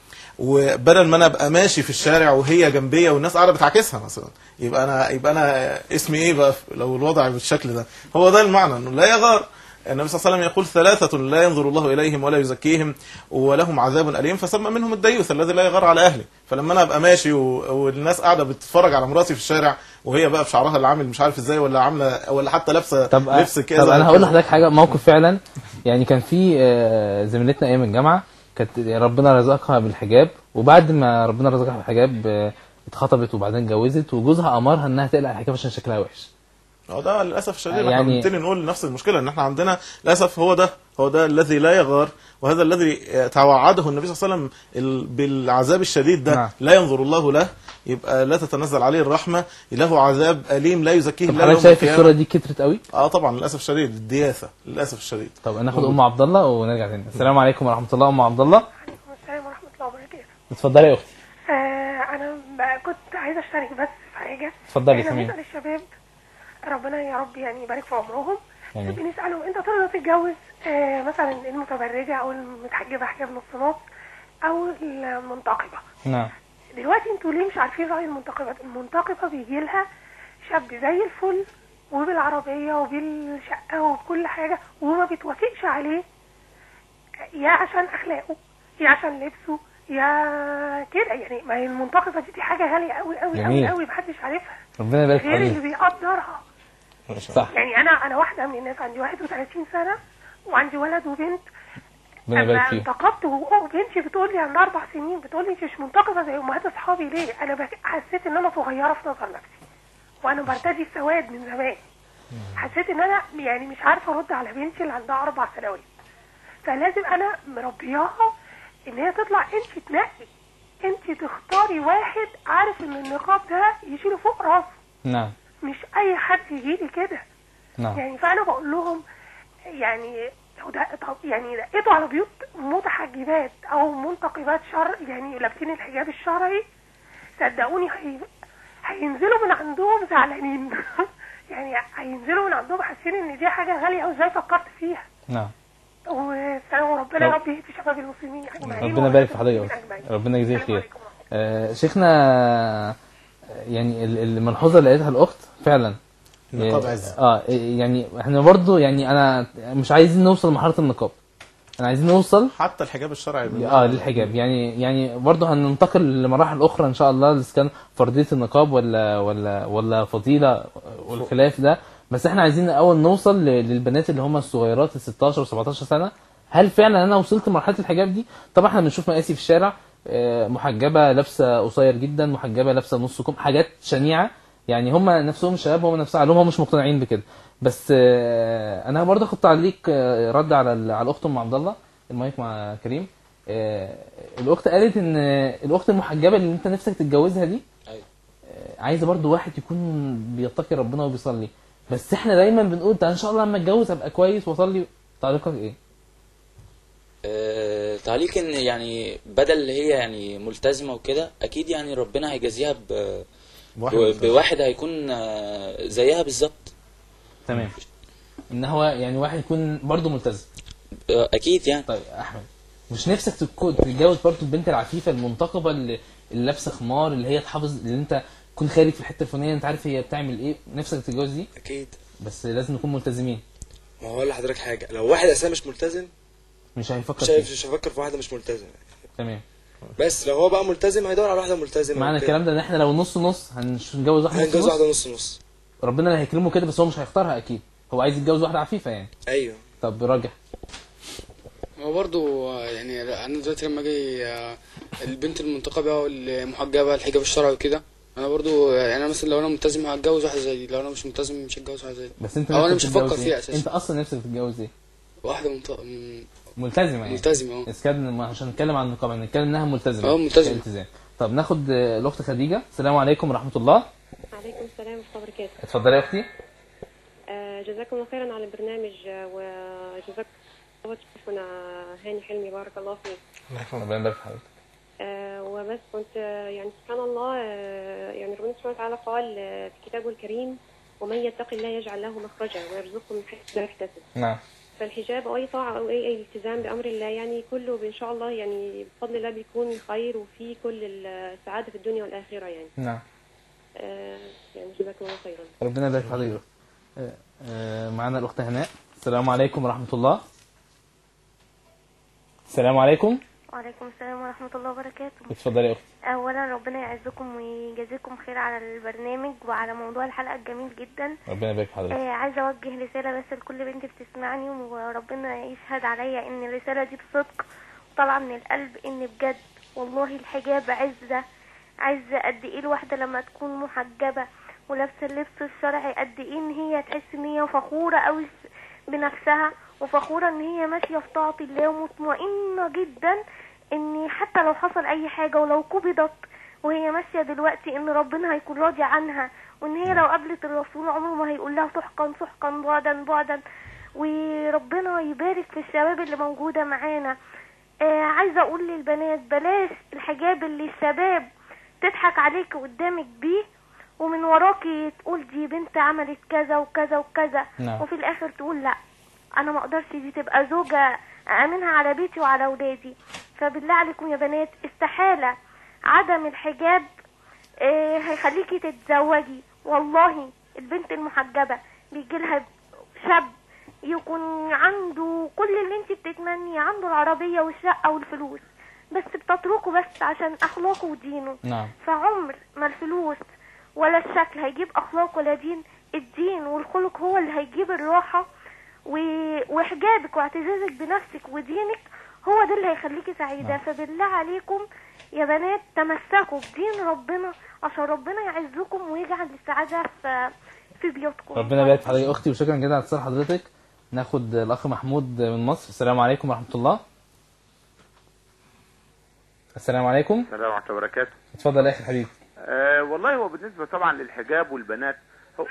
وبدل ما انا ابقى ماشي في الشارع وهي جنبيه والناس قاعده بتعاكسها مثلا يبقى انا يبقى انا اسمي ايه بقى لو الوضع بالشكل ده هو ده المعنى انه لا يغار النبي صلى الله عليه وسلم يقول ثلاثة لا ينظر الله إليهم ولا يزكيهم ولهم عذاب أليم فسمى منهم الديوث الذي لا يغار على أهله فلما أنا أبقى ماشي و... والناس قاعدة بتتفرج على مراتي في الشارع وهي بقى بشعرها اللي عامل مش عارف ازاي ولا عاملة ولا حتى لابسة طب لبس كذا طب انا هقول كذا. لحضرتك حاجه موقف فعلا يعني كان في آه، زميلتنا ايام الجامعه كانت ربنا رزقها بالحجاب وبعد ما ربنا رزقها بالحجاب آه، اتخطبت وبعدين اتجوزت وجوزها امرها انها تقلع الحجاب عشان شكلها وحش هو ده للاسف الشديد يعني- يعني احنا بنبتدي نقول نفس المشكله ان احنا عندنا للاسف هو ده هو ده الذي لا يغار وهذا الذي توعده النبي صلى الله عليه وسلم ال- بالعذاب الشديد ده نعم. لا ينظر الله له يبقى لا تتنزل عليه الرحمه له عذاب اليم لا يزكيه طب الا حضرتك يوم شايف القيامة. الصوره دي كترت قوي اه طبعا للاسف الشديد الدياثه للاسف الشديد طب ناخد ام عبد الله ونرجع تاني السلام عليكم ورحمه الله ام عبد الله السلام ورحمة الله وبركاته اتفضلي يا اختي آه أنا بقى كنت عايزة أشترك بس في حاجة اتفضلي، احنا سمير. بنسأل الشباب ربنا يا رب يعني يبارك في عمرهم آمين. بنسألهم أنت ترضى تتجوز آه مثلا المتبرجة أو المتحجبة حجاب نص نص أو المنتقبة نعم دلوقتي انتوا ليه مش عارفين رأي المنتقبة المنتقبة بيجي لها شاب زي الفل وبالعربية وبالشقة وبكل حاجة وما بيتوافقش عليه يا عشان أخلاقه يا عشان لبسه يا كده يعني ما هي المنتقبه دي, دي حاجه غاليه قوي قوي قوي جميل. قوي محدش عارفها ربنا يبارك غير اللي حضرتك بيقدرها صح يعني انا انا واحده من الناس عندي 31 سنه وعندي ولد وبنت ربنا يبارك اما فيهم انتقبت و- وبنتي بتقول لي عندها اربع سنين بتقول لي انت مش منتقبه زي امهات اصحابي ليه؟ انا بك- حسيت ان انا صغيره في نظر نفسي وانا برتدي السواد من زمان حسيت ان انا يعني مش عارفه ارد على بنتي اللي عندها اربع سنوات فلازم انا مربياها ان هي تطلع انت تنقي انت تختاري واحد عارف ان النقاب ده يشيله فوق راسه نعم مش اي حد يجيلي كده نعم يعني فانا بقول لهم يعني لو ده طب يعني دقيتوا على بيوت متحجبات او منتقبات شر يعني لابسين الحجاب الشرعي صدقوني هي... هينزلوا من عندهم زعلانين يعني هينزلوا من عندهم حاسين ان دي حاجه غاليه وازاي فكرت فيها نعم والسلام وربنا رب- يا رب يهدي شباب المسلمين اجمعين ربنا يبارك في والمسلمين حضرتك أجمعين. ربنا يجزيه خير آه شيخنا آه، يعني ال- الملحوظه اللي قالتها الاخت فعلا النقاب آه، عز. اه يعني احنا برضو يعني انا مش عايزين نوصل لمرحله النقاب انا عايزين نوصل حتى الحجاب الشرعي اه للحجاب يعني يعني برضه هننتقل لمراحل اخرى ان شاء الله اذا كان فرضيه النقاب ولا ولا ولا فضيله والخلاف ده بس احنا عايزين الاول نوصل ل- للبنات اللي هم الصغيرات ال 16 و 17 سنه هل فعلا انا وصلت لمرحله الحجاب دي طبعا احنا بنشوف مقاسي في الشارع آه، محجبه لابسه قصير جدا محجبه لابسه نص كم حاجات شنيعه يعني هم نفسهم الشباب هم نفسهم علوم هم مش مقتنعين بكده بس آه، انا برضه اخد تعليق آه، رد على ال- على الاخت ام عبد الله المايك مع كريم آه، الاخت قالت ان الاخت المحجبه اللي انت نفسك تتجوزها دي أيوة. آه، عايزه برضو واحد يكون بيتقي ربنا وبيصلي بس احنا دايما بنقول ده ان شاء الله لما اتجوز ابقى كويس واصلي تعليقك ايه آه، تعليق ان يعني بدل اللي هي يعني ملتزمه وكده اكيد يعني ربنا هيجازيها ب بواحد ب- ملتزم. بواحد هيكون آه، زيها بالظبط تمام ان هو يعني واحد يكون برضو ملتزم آه، اكيد يعني طيب احمد مش نفسك تكون تتجوز برضو البنت العفيفه المنتقبه اللي, اللي لابسه خمار اللي هي تحافظ اللي انت تكون خارج في الحته الفلانيه انت عارف هي بتعمل ايه نفسك تتجوز دي اكيد بس لازم نكون ملتزمين ما هو اقول لحضرتك حاجه لو واحد اساسا مش ملتزم مش هيفكر مش هيف- فيه مش هيفكر في واحده مش ملتزمه تمام بس لو هو بقى ملتزم هيدور على واحده ملتزمه معنى وكده. الكلام ده ان احنا لو نص نص هنتجوز واحده هنجوز نص واحده نص نص ربنا اللي هيكرمه كده بس هو مش هيختارها اكيد هو عايز يتجوز واحده عفيفه يعني ايوه طب راجع هو برضو آه، يعني انا دلوقتي لما اجي آه، البنت المنتقبه والمحجبه الحجاب الشرعي وكده انا برضو آه، يعني انا مثلا لو انا ملتزم هتجوز واحده زي دي لو انا مش ملتزم مش هتجوز واحده زي دي بس انت او انا نفسك مش تتجوز هفكر إيه؟ فيها اساسا انت اصلا نفسك تتجوز ايه واحده منط... م- ملتزمه يعني ملتزمه اه بس كده ما- عشان نتكلم عن النقاب نتكلم انها ملتزمه اه، ملتزمة. التزام طب ناخد آه، الاخت خديجه السلام عليكم ورحمه الله عليكم السلام ورحمة الله وبركاته اتفضلي يا اختي آه، جزاكم الله خيرا على البرنامج آه، وجزاكم الله شيخنا هاني حلمي بارك الله فيك ربنا يبارك في حضرتك آه، وبس كنت آه، يعني سبحان الله آه، يعني ربنا سبحانه وتعالى قال آه، في كتابه الكريم ومن يتق الله يجعل له مخرجا ويرزقه من حيث لا يحتسب نعم فالحجاب او اي طاعه او اي اي التزام بامر الله يعني كله ان شاء الله يعني بفضل الله بيكون خير وفيه كل السعاده في الدنيا والاخره يعني نعم آه، يعني جزاكم الله خيرا ربنا يبارك في حضرتك آه، آه، معانا الاخت هناء السلام عليكم ورحمه الله السلام عليكم وعليكم السلام ورحمة الله وبركاته اتفضلي يا اختي أولا ربنا يعزكم ويجازيكم خير على البرنامج وعلى موضوع الحلقة الجميل جدا ربنا يبارك في حضرتك آه عايزة أوجه رسالة بس لكل بنت بتسمعني وربنا يشهد عليا إن الرسالة دي بصدق طالعة من القلب إن بجد والله الحجاب عزة عزة قد إيه الواحدة لما تكون محجبة ولابسة اللبس الشرعي قد إيه إن هي تحس إن هي فخورة أوي بنفسها وفخورة إن هي ماشية في طاعة الله ومطمئنة جدا إن حتى لو حصل أي حاجة ولو قبضت وهي ماشية دلوقتي إن ربنا هيكون راضي عنها وإن هي لو قابلت الرسول عمره ما هيقول لها سحقا سحقا بعدا بعدا وربنا يبارك في الشباب اللي موجودة معانا آه عايزة أقول للبنات بلاش الحجاب اللي الشباب تضحك عليك قدامك بيه ومن وراكي تقول دي بنت عملت كذا وكذا وكذا نعم. وفي الاخر تقول لا انا ما اقدرش دي تبقى زوجة امنها على بيتي وعلى اولادي فبالله عليكم يا بنات استحالة عدم الحجاب آه، هيخليكي تتزوجي والله البنت المحجبة بيجي لها شاب يكون عنده كل اللي انت بتتمنيه عنده العربية والشقة والفلوس بس بتتركه بس عشان اخلاقه ودينه نعم فعمر ما الفلوس ولا الشكل هيجيب اخلاق ولا دين الدين والخلق هو اللي هيجيب الراحة و... وحجابك واعتزازك بنفسك ودينك هو ده اللي هيخليكي سعيدة فبالله عليكم يا بنات تمسكوا بدين ربنا عشان ربنا يعزكم ويجعل السعادة في في بيوتكم ربنا يبارك في حضرتك يا اختي وشكرا جدا على اتصال حضرتك ناخد الاخ محمود من مصر السلام عليكم ورحمه الله السلام عليكم السلام ورحمة الله وبركاته اتفضل يا اخي الحبيب أه والله هو بالنسبة طبعا للحجاب والبنات هو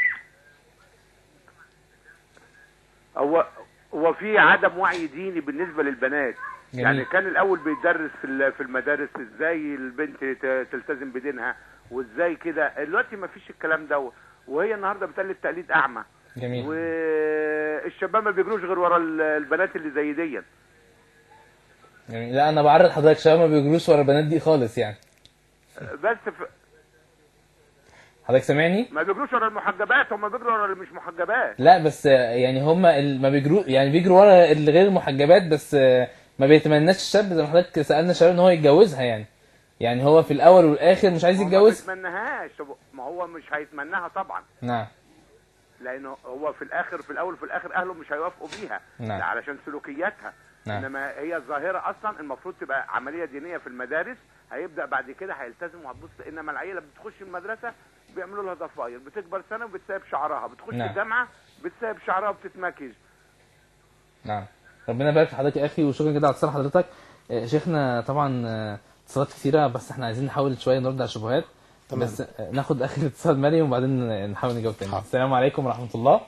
هو هو في عدم وعي ديني بالنسبة للبنات جميل. يعني كان الأول بيدرس في ال- في المدارس ازاي البنت ت- تلتزم بدينها وازاي كده دلوقتي ما فيش الكلام ده وهي النهارده بتقلد تقليد أعمى جميل والشباب ما بيجروش غير ورا ال- البنات اللي زي دي جميل لا انا بعرض حضرتك شباب ما بيجروش ورا البنات دي خالص يعني بس ف... حضرتك سامعني ما بيجروش ورا المحجبات هم بيجروا ورا اللي مش محجبات لا بس آه، يعني هم ال- ما بيجروا يعني بيجروا ورا الغير محجبات بس آه، ما بيتمناش الشاب زي ما حضرتك سالنا شباب ان هو يتجوزها يعني يعني هو في الاول والاخر مش عايز هو ما يتجوز بيتمناهاش طب ما هو مش هيتمناها طبعا نعم لانه هو في الاخر في الاول وفي الاخر اهله مش هيوافقوا بيها نعم. علشان سلوكياتها نعم. انما هي الظاهره اصلا المفروض تبقى عمليه دينيه في المدارس هيبدا بعد كده هيلتزم وهتبص انما العيله بتخش المدرسه بيعملوا لها ضفاير بتكبر سنه وبتسيب شعرها بتخش نعم. الجامعه بتسيب شعرها وبتتمكج نعم ربنا يبارك في حضرتك يا اخي وشكرا جدا على اتصال حضرتك آه، شيخنا طبعا آه، اتصالات كثيره بس احنا عايزين نحاول شويه نرد على الشبهات تمام. بس آه، ناخد اخر اتصال مريم وبعدين نحاول نجاوب تاني السلام عليكم ورحمه الله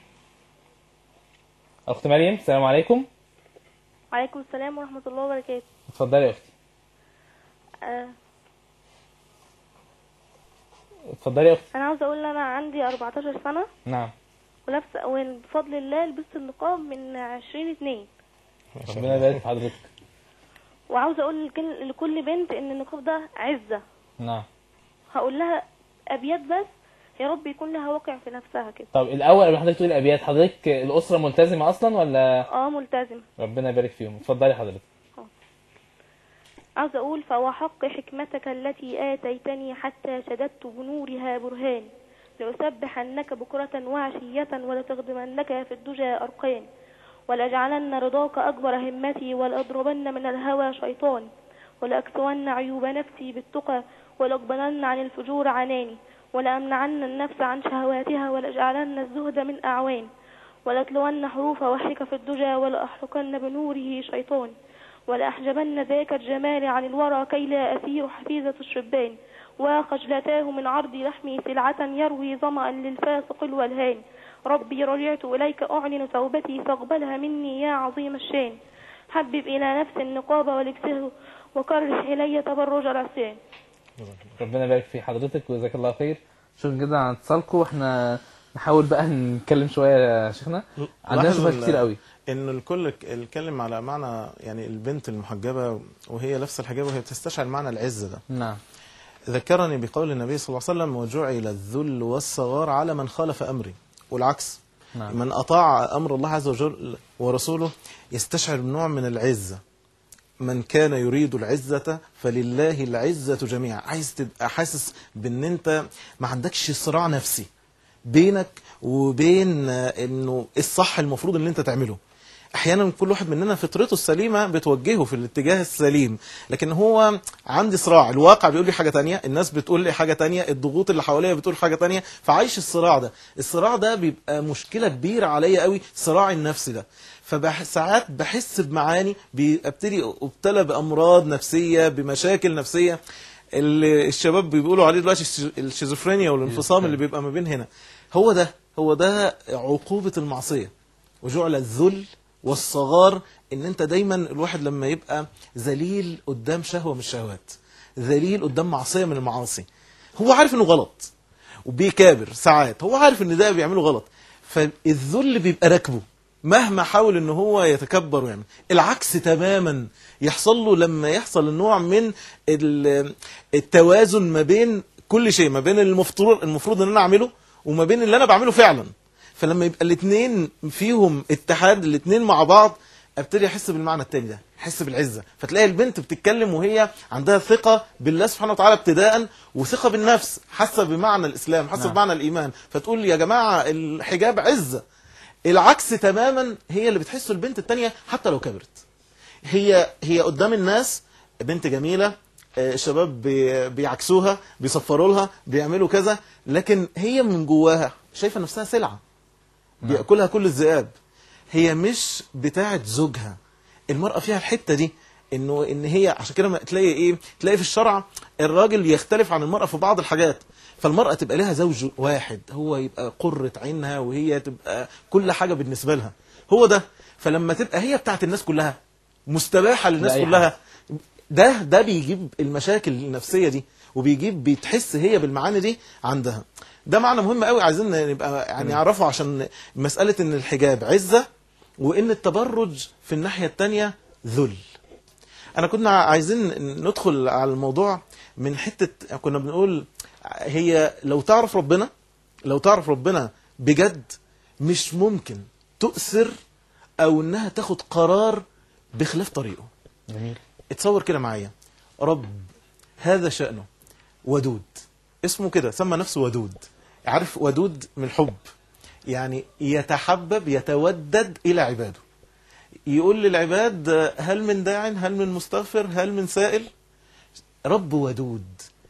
اخت مريم السلام عليكم وعليكم السلام ورحمة الله وبركاته اتفضلي يا اختي آه اتفضلي يا اختي أنا عاوزة أقول إن أنا عندي 14 سنة نعم ولابسة وبفضل الله لبست النقاب من 20 اتنين ربنا يبارك في حضرتك وعاوزة أقول لكل, لكل بنت إن النقاب ده عزة نعم هقول لها أبيات بس يا رب يكون لها واقع في نفسها كده طب الاول قبل ما حضرتك تقولي ابيات حضرتك الاسره ملتزمه اصلا ولا اه ملتزم ربنا يبارك فيهم اتفضلي حضرتك عاوزة أقول فوحق حكمتك التي آتيتني حتى شددت بنورها برهان لأسبحنك بكرة وعشية ولتخدمنك في الدجى أرقان ولأجعلن رضاك أكبر همتي ولأضربن من الهوى شيطان ولأكسون عيوب نفسي بالتقى ولأقبلن عن الفجور عناني ولأمنعن النفس عن شهواتها ولأجعلن الزهد من أعوان ولأتلون حروف وحيك في الدجى ولأحرقن بنوره شيطان ولأحجبن ذاك الجمال عن الورى كي لا أثير حفيظة الشبان وخجلتاه من عرض لحمي سلعة يروي ظمأ للفاسق الولهان ربي رجعت إليك أعلن توبتي فاقبلها مني يا عظيم الشان حبب إلى نفس النقاب ولبسه وكره إلي تبرج العصيان ربنا يبارك في حضرتك وجزاك الله خير شكرا جدا على اتصالكم واحنا نحاول بقى نتكلم شويه يا شيخنا عندنا لاحظ شبهات ال- كتير قوي ان الكل ك- اتكلم على معنى يعني البنت المحجبه وهي لابسه الحجاب وهي بتستشعر معنى العزه ده نعم ذكرني بقول النبي صلى الله عليه وسلم وجعل الذل والصغار على من خالف امري والعكس نعم. من اطاع امر الله عز وجل ورسوله يستشعر نوع من العزه من كان يريد العزة فلله العزة جميعا عايز تبقى حاسس بان انت ما عندكش صراع نفسي بينك وبين آه، انه إيه الصح المفروض ان انت تعمله احيانا كل واحد مننا فطرته السليمه بتوجهه في الاتجاه السليم لكن هو عندي صراع الواقع بيقول لي حاجه تانية الناس بتقول لي حاجه تانية الضغوط اللي حواليا بتقول حاجه تانية فعايش الصراع ده الصراع ده بيبقى مشكله كبيره عليا قوي صراع النفس ده فساعات بحس بمعاني ببتدي ابتلى بامراض نفسيه بمشاكل نفسيه اللي الشباب بيقولوا عليه دلوقتي الش- الشيزوفرينيا والانفصام اللي بيبقى ما بين هنا هو ده هو ده عقوبه المعصيه وجعل الذل والصغار ان انت دايما الواحد لما يبقى ذليل قدام شهوه من الشهوات ذليل قدام معصيه من المعاصي هو عارف انه غلط وبيكابر ساعات هو عارف ان ده بيعمله غلط فالذل بيبقى راكبه مهما حاول ان هو يتكبر ويعمل العكس تماما يحصل له لما يحصل النوع من ال- التوازن ما بين كل شيء ما بين المفروض المفروض ان انا اعمله وما بين اللي انا بعمله فعلا فلما يبقى الاثنين فيهم اتحاد الاثنين مع بعض ابتدي احس بالمعنى التاني ده احس بالعزه فتلاقي البنت بتتكلم وهي عندها ثقه بالله سبحانه وتعالى ابتداء وثقه بالنفس حاسه بمعنى الاسلام حاسه نعم. بمعنى الايمان فتقول يا جماعه الحجاب عزه العكس تماما هي اللي بتحسه البنت التانية حتى لو كبرت هي هي قدام الناس بنت جميله آه، الشباب بي- بيعكسوها بيصفروا لها بيعملوا كذا لكن هي من جواها شايفه نفسها سلعه بياكلها كل الذئاب هي مش بتاعه زوجها المراه فيها الحته دي انه ان هي عشان كده ما تلاقي ايه تلاقي في الشرع الراجل يختلف عن المراه في بعض الحاجات فالمراه تبقى لها زوج واحد هو يبقى قره عينها وهي تبقى كل حاجه بالنسبه لها هو ده فلما تبقى هي بتاعت الناس كلها مستباحه للناس لأي كلها ده ده بيجيب المشاكل النفسيه دي وبيجيب بتحس هي بالمعاني دي عندها ده معنى مهم قوي عايزين نبقى يعني نعرفه عشان مساله ان الحجاب عزه وان التبرج في الناحيه الثانيه ذل انا كنا عايزين ندخل على الموضوع من حته كنا بنقول هي لو تعرف ربنا لو تعرف ربنا بجد مش ممكن تؤثر او انها تاخد قرار بخلاف طريقه جميل اتصور كده معايا رب هذا شأنه ودود اسمه كده سمى نفسه ودود عارف ودود من الحب يعني يتحبب يتودد إلى عباده يقول للعباد هل من داع هل من مستغفر هل من سائل رب ودود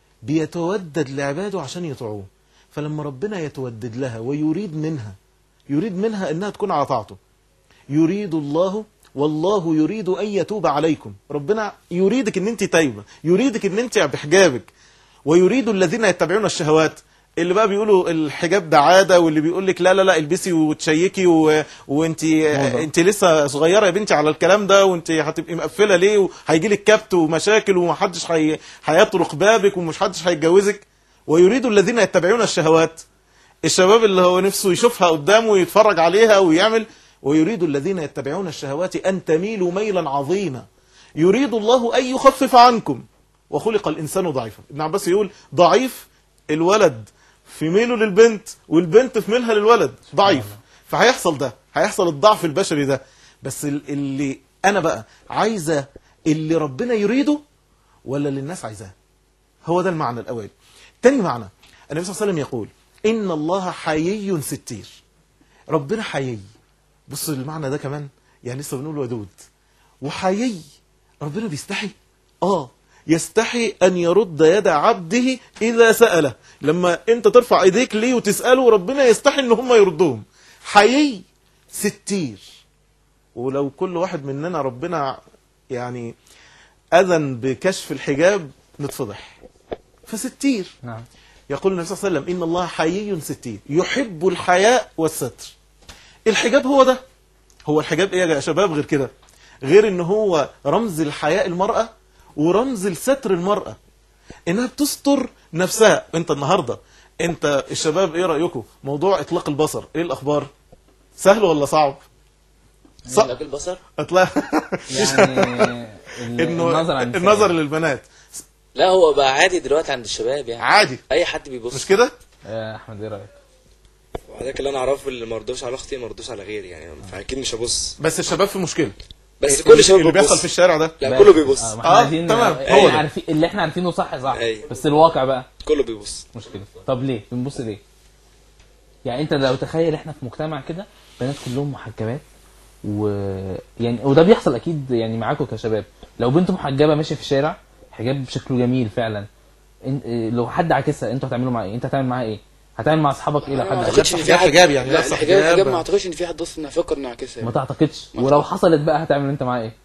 بيتودد لعباده عشان يطيعوه فلما ربنا يتودد لها ويريد منها يريد منها انها تكون على طاعته يريد الله والله يريد ان يتوب عليكم ربنا يريدك ان انت تايبه يريدك ان انت بحجابك ويريد الذين يتبعون الشهوات اللي بقى بيقولوا الحجاب ده عاده واللي بيقول لك لا لا لا البسي وتشيكي و... وانت انت لسه صغيره يا بنتي على الكلام ده وانت هتبقي مقفله ليه وهيجي لك كبت ومشاكل ومحدش هي... هيطرق بابك ومش حدش هيتجوزك ويريد الذين يتبعون الشهوات الشباب اللي هو نفسه يشوفها قدامه ويتفرج عليها ويعمل ويريد الذين يتبعون الشهوات أن تميلوا ميلا عظيما يريد الله أن يخفف عنكم وخلق الإنسان ضعيفا ابن عباس يقول ضعيف الولد في ميله للبنت والبنت في ميلها للولد ضعيف فهيحصل ده هيحصل الضعف البشري ده بس ال- اللي أنا بقى عايزة اللي ربنا يريده ولا اللي الناس عايزاه هو ده المعنى الأول تاني معنى النبي صلى الله عليه وسلم يقول إن الله حيي ستير ربنا حيي بص المعنى ده كمان يعني لسه بنقول ودود وحيي ربنا بيستحي اه يستحي ان يرد يد عبده اذا ساله لما انت ترفع ايديك ليه وتساله ربنا يستحي ان هم يردهم حيي ستير ولو كل واحد مننا ربنا يعني اذن بكشف الحجاب نتفضح فستير نعم يقول النبي صلى الله عليه وسلم ان الله حيي ستير يحب الحياء والستر الحجاب هو ده هو الحجاب ايه يا شباب غير كده غير ان هو رمز الحياء المرأة ورمز الستر المرأة انها بتستر نفسها انت النهاردة انت الشباب ايه رأيكم موضوع اطلاق البصر ايه الاخبار سهل ولا صعب صعب لك البصر اطلاق يعني ال- انه النظر عن النساء. النظر للبنات لا هو بقى عادي دلوقتي عند الشباب يعني عادي اي حد بيبص مش كده يا احمد ايه رايك وحضرتك اللي انا اعرفه اللي ما رضوش على اختي ما رضوش على غيري يعني فاكيد مش هبص بس الشباب في مشكله بس اللي- كل الشباب اللي بيحصل بتبص. في الشارع ده لا كله بيبص آه ما احنا اه عايزين تمام آه، هو يعني ده عارفين اللي احنا عارفينه صح صح أيوة. بس الواقع بقى كله بيبص مشكله طب ليه بنبص ليه يعني انت لو تخيل احنا في مجتمع كده بنات كلهم محجبات و يعني وده بيحصل اكيد يعني معاكم كشباب لو بنت محجبه ماشيه في الشارع حجاب شكله جميل فعلا إن... إيه، لو حد عاكسها انتوا هتعملوا معاه ايه انت هتعمل معاها ايه هتعمل مع اصحابك ايه لو ما حد اعتقدش ان عكسها؟ في حد حجاب يعني لا لابسة الحجاب حجاب. الحجاب ما اعتقدش ان في حد اصلا هيفكر انه يعكسها ما يعني. تعتقدش ولو حصلت بقى هتعمل انت معاه ايه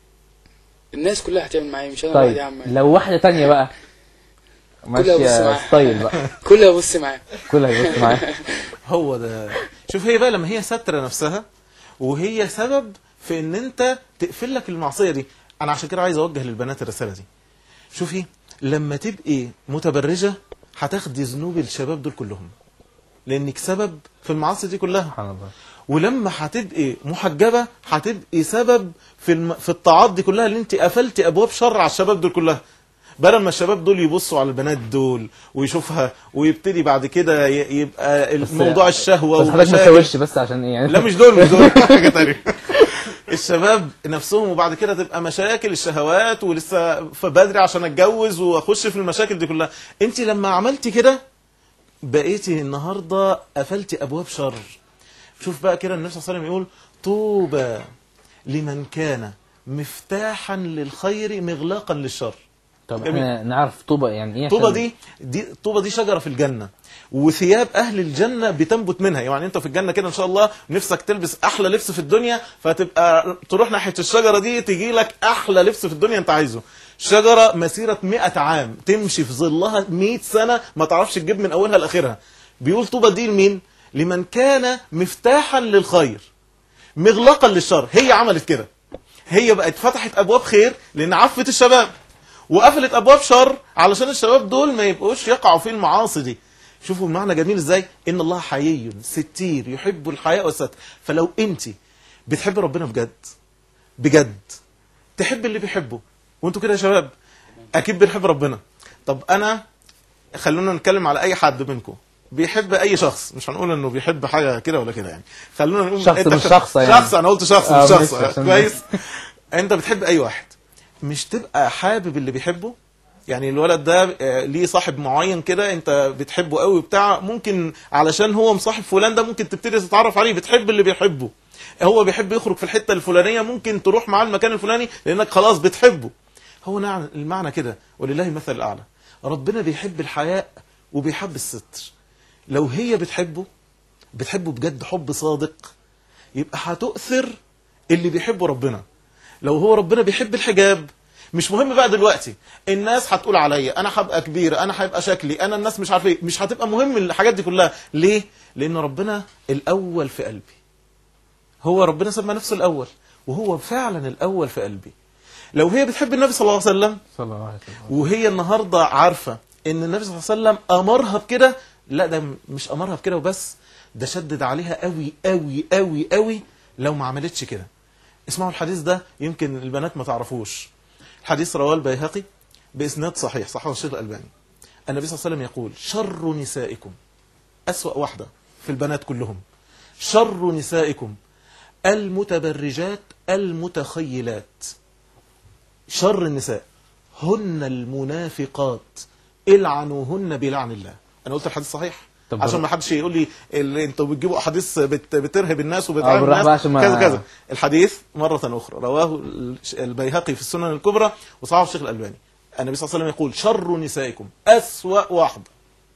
الناس كلها هتعمل معايا مش انا لوحدي طيب يا عم لو واحده تانية بقى كلها بص ماشيه معاها. ستايل بقى كلها بص معايا كلها يبص معاه هو ده شوف هي بقى لما هي ستر نفسها وهي سبب في ان انت تقفل لك المعصيه دي انا عشان كده عايز اوجه للبنات الرساله دي شوفي لما تبقي متبرجه هتاخدي ذنوب الشباب دول كلهم لانك سبب في المعاصي دي كلها سبحان الله ولما هتبقي محجبه هتبقي سبب في الم... في الطاعات دي كلها اللي انت قفلتي ابواب شر على الشباب دول كلها بدل ما الشباب دول يبصوا على البنات دول ويشوفها ويبتدي بعد كده ي... يبقى بس- موضوع الشهوه بس حضرتك ما ومشاكل. تسويش بس عشان ايه يعني لا مش دول مش دول حاجه تانية الشباب نفسهم وبعد كده تبقى مشاكل الشهوات ولسه فبدري عشان اتجوز واخش في المشاكل دي كلها انت لما عملتي كده بقيتي النهارده قفلتي ابواب شر شوف بقى كده النبي صلى الله عليه وسلم يقول طوبى لمن كان مفتاحا للخير مغلاقا للشر طب جميل. احنا نعرف طوبة يعني ايه طوبة عشان- دي دي طوبة دي شجرة في الجنة وثياب أهل الجنة بتنبت منها يعني أنت في الجنة كده إن شاء الله نفسك تلبس أحلى لبس في الدنيا فتبقى تروح ناحية الشجرة دي تجي لك أحلى لبس في الدنيا أنت عايزه شجرة مسيرة 100 عام تمشي في ظلها 100 سنة ما تعرفش تجيب من أولها لآخرها بيقول طوبة دي لمين؟ لمن كان مفتاحا للخير مغلقا للشر هي عملت كده هي بقت فتحت ابواب خير لان عفت الشباب وقفلت ابواب شر علشان الشباب دول ما يبقوش يقعوا في المعاصي دي شوفوا المعنى جميل ازاي ان الله حيي ستير يحب الحياء والستر فلو انت بتحب ربنا بجد بجد تحب اللي بيحبه وانتوا كده يا شباب اكيد بنحب ربنا طب انا خلونا نتكلم على اي حد منكم بيحب اي شخص مش هنقول انه بيحب حاجه كده ولا كده يعني خلونا نقول شخص أنت مش ك- شخص يعني. شخص انا قلت شخص آه، مش شخص ماشي، عشان- كويس انت بتحب اي واحد مش تبقى حابب اللي بيحبه يعني الولد ده آه، ليه صاحب معين كده انت بتحبه قوي بتاع ممكن علشان هو مصاحب فلان ده ممكن تبتدي تتعرف عليه بتحب اللي بيحبه هو بيحب يخرج في الحته الفلانيه ممكن تروح معاه المكان الفلاني لانك خلاص بتحبه هو نعم المعنى كده ولله المثل الاعلى ربنا بيحب الحياء وبيحب الستر لو هي بتحبه بتحبه بجد حب صادق يبقى هتؤثر اللي بيحبه ربنا لو هو ربنا بيحب الحجاب مش مهم بقى دلوقتي الناس هتقول عليا انا هبقى كبير انا هيبقى شكلي انا الناس مش عارف ايه مش هتبقى مهم الحاجات دي كلها ليه لان ربنا الاول في قلبي هو ربنا سمى نفسه الاول وهو فعلا الاول في قلبي لو هي بتحب النبي صلى الله عليه وسلم صلى الله عليه وسلم وهي النهارده عارفه ان النبي صلى الله عليه وسلم امرها بكده لا ده مش امرها بكده وبس ده شدد عليها قوي قوي قوي قوي لو ما عملتش كده اسمعوا الحديث ده يمكن البنات ما تعرفوش الحديث رواه البيهقي باسناد صحيح صححه الشيخ الالباني النبي صلى الله عليه وسلم يقول شر نسائكم اسوا واحده في البنات كلهم شر نسائكم المتبرجات المتخيلات شر النساء هن المنافقات العنوهن بلعن الله انا قلت الحديث صحيح طب عشان بر- ما حدش يقول لي اللي انتوا بتجيبوا احاديث بت بترهب الناس آه، وبتعامل بالراحة بقى الناس عشان ما- كذا كذا الحديث مرة أخرى رواه البيهقي في السنن الكبرى وصححه الشيخ الألباني النبي صلى الله عليه وسلم يقول شر نسائكم أسوأ واحدة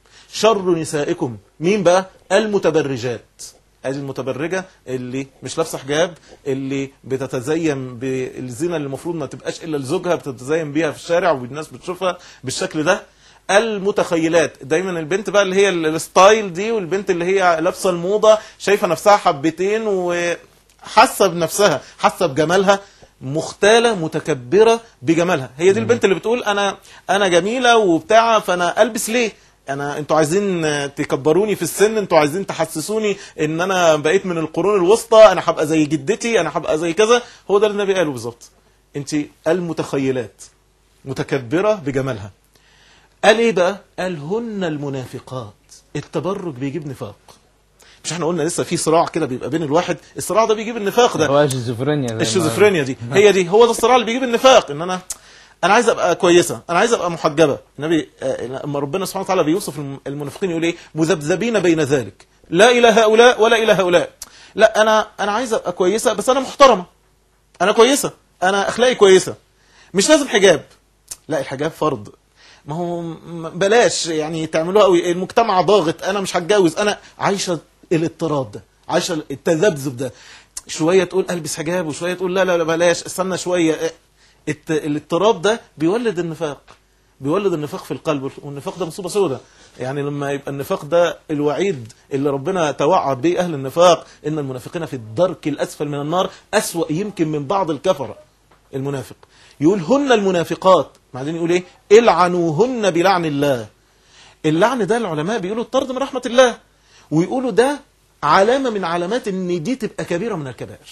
شر نسائكم مين بقى المتبرجات ادي المتبرجة اللي مش لابسة حجاب اللي بتتزين بالزينة اللي المفروض ما تبقاش إلا لزوجها بتتزين بيها في الشارع والناس بتشوفها بالشكل ده المتخيلات دايما البنت بقى اللي هي ال- الستايل دي والبنت اللي هي لابسه الموضه شايفه نفسها حبتين وحاسه بنفسها حاسه بجمالها مختاله متكبره بجمالها هي دي البنت اللي بتقول انا انا جميله وبتاع فانا البس ليه انا انتوا عايزين تكبروني في السن انتوا عايزين تحسسوني ان انا بقيت من القرون الوسطى انا هبقى زي جدتي انا هبقى زي كذا هو ده اللي النبي قاله بالظبط انت المتخيلات متكبره بجمالها قال ايه بقى قال هن المنافقات التبرج بيجيب نفاق مش احنا قلنا لسه في صراع كده بيبقى بين الواحد الصراع ده بيجيب النفاق ده هو الشيزوفرينيا زي ما- الشيزوفرينيا دي هي دي هو ده الصراع اللي بيجيب النفاق ان انا انا عايز ابقى كويسه انا عايز ابقى محجبه النبي آه، لما ربنا سبحانه وتعالى بيوصف الم- المنافقين يقول ايه مذبذبين بين ذلك لا الى هؤلاء ولا الى هؤلاء لا انا انا عايز ابقى كويسه بس انا محترمه انا كويسه انا اخلاقي كويسه مش لازم حجاب لا الحجاب فرض ما هو م- بلاش يعني تعملوها قوي المجتمع ضاغط انا مش هتجوز انا عايشه الاضطراب ده عايشه التذبذب ده شويه تقول البس حجاب وشويه تقول لا لا لا بلاش استنى شويه الت- الاضطراب ده بيولد النفاق بيولد النفاق في القلب والنفاق ده مصيبه سوداء يعني لما يبقى النفاق ده الوعيد اللي ربنا توعد به اهل النفاق ان المنافقين في الدرك الاسفل من النار اسوا يمكن من بعض الكفره المنافق يقول هن المنافقات بعدين يقول ايه العنوهن بلعن الله اللعن ده العلماء بيقولوا الطرد من رحمه الله ويقولوا ده علامه من علامات ان دي تبقى كبيره من الكبائر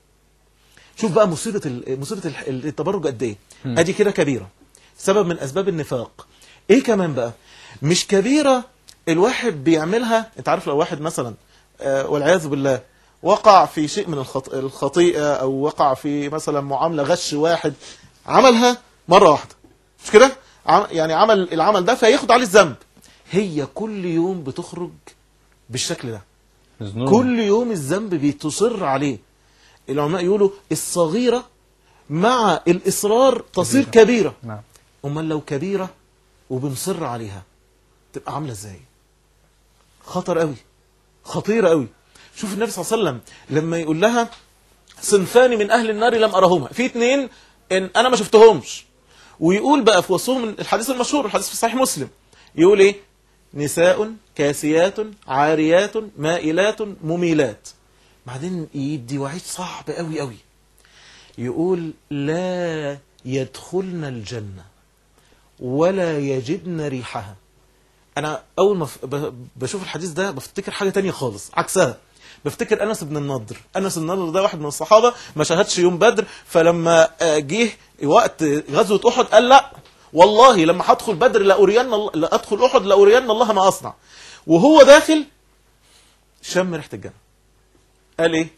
شوف بقى مصيبه ال- مصيبه ال- التبرج قد ايه مم. ادي كده كبيره سبب من اسباب النفاق ايه كمان بقى مش كبيره الواحد بيعملها انت عارف لو واحد مثلا آه، والعياذ بالله وقع في شيء من الخط... الخطيئة أو وقع في مثلا معاملة غش واحد عملها مرة واحدة مش كده؟ عم... يعني عمل العمل ده فياخد عليه الذنب هي كل يوم بتخرج بالشكل ده مزنون. كل يوم الذنب بتصر عليه العلماء يقولوا الصغيرة مع الإصرار تصير كبيرة نعم أمال لو كبيرة وبنصر عليها تبقى عاملة ازاي خطر قوي خطيرة قوي شوف النبي صلى الله عليه وسلم لما يقول لها صنفان من أهل النار لم أرهما في اتنين إن أنا ما شفتهمش ويقول بقى في وصفهم الحديث المشهور الحديث في صحيح مسلم يقول ايه نساء كاسيات عاريات مائلات مميلات بعدين يدي وعيد صعب قوي قوي يقول لا يدخلن الجنة ولا يجدن ريحها انا اول ما ف- ب- بشوف الحديث ده بفتكر حاجة تانية خالص عكسها بفتكر انس بن النضر انس بن النضر ده واحد من الصحابة ما شاهدش يوم بدر فلما آه، جه وقت غزوة احد قال لا والله لما هدخل بدر لأرين الله لا ادخل احد لأرين الله ما اصنع وهو داخل شم ريحة الجنة قال ايه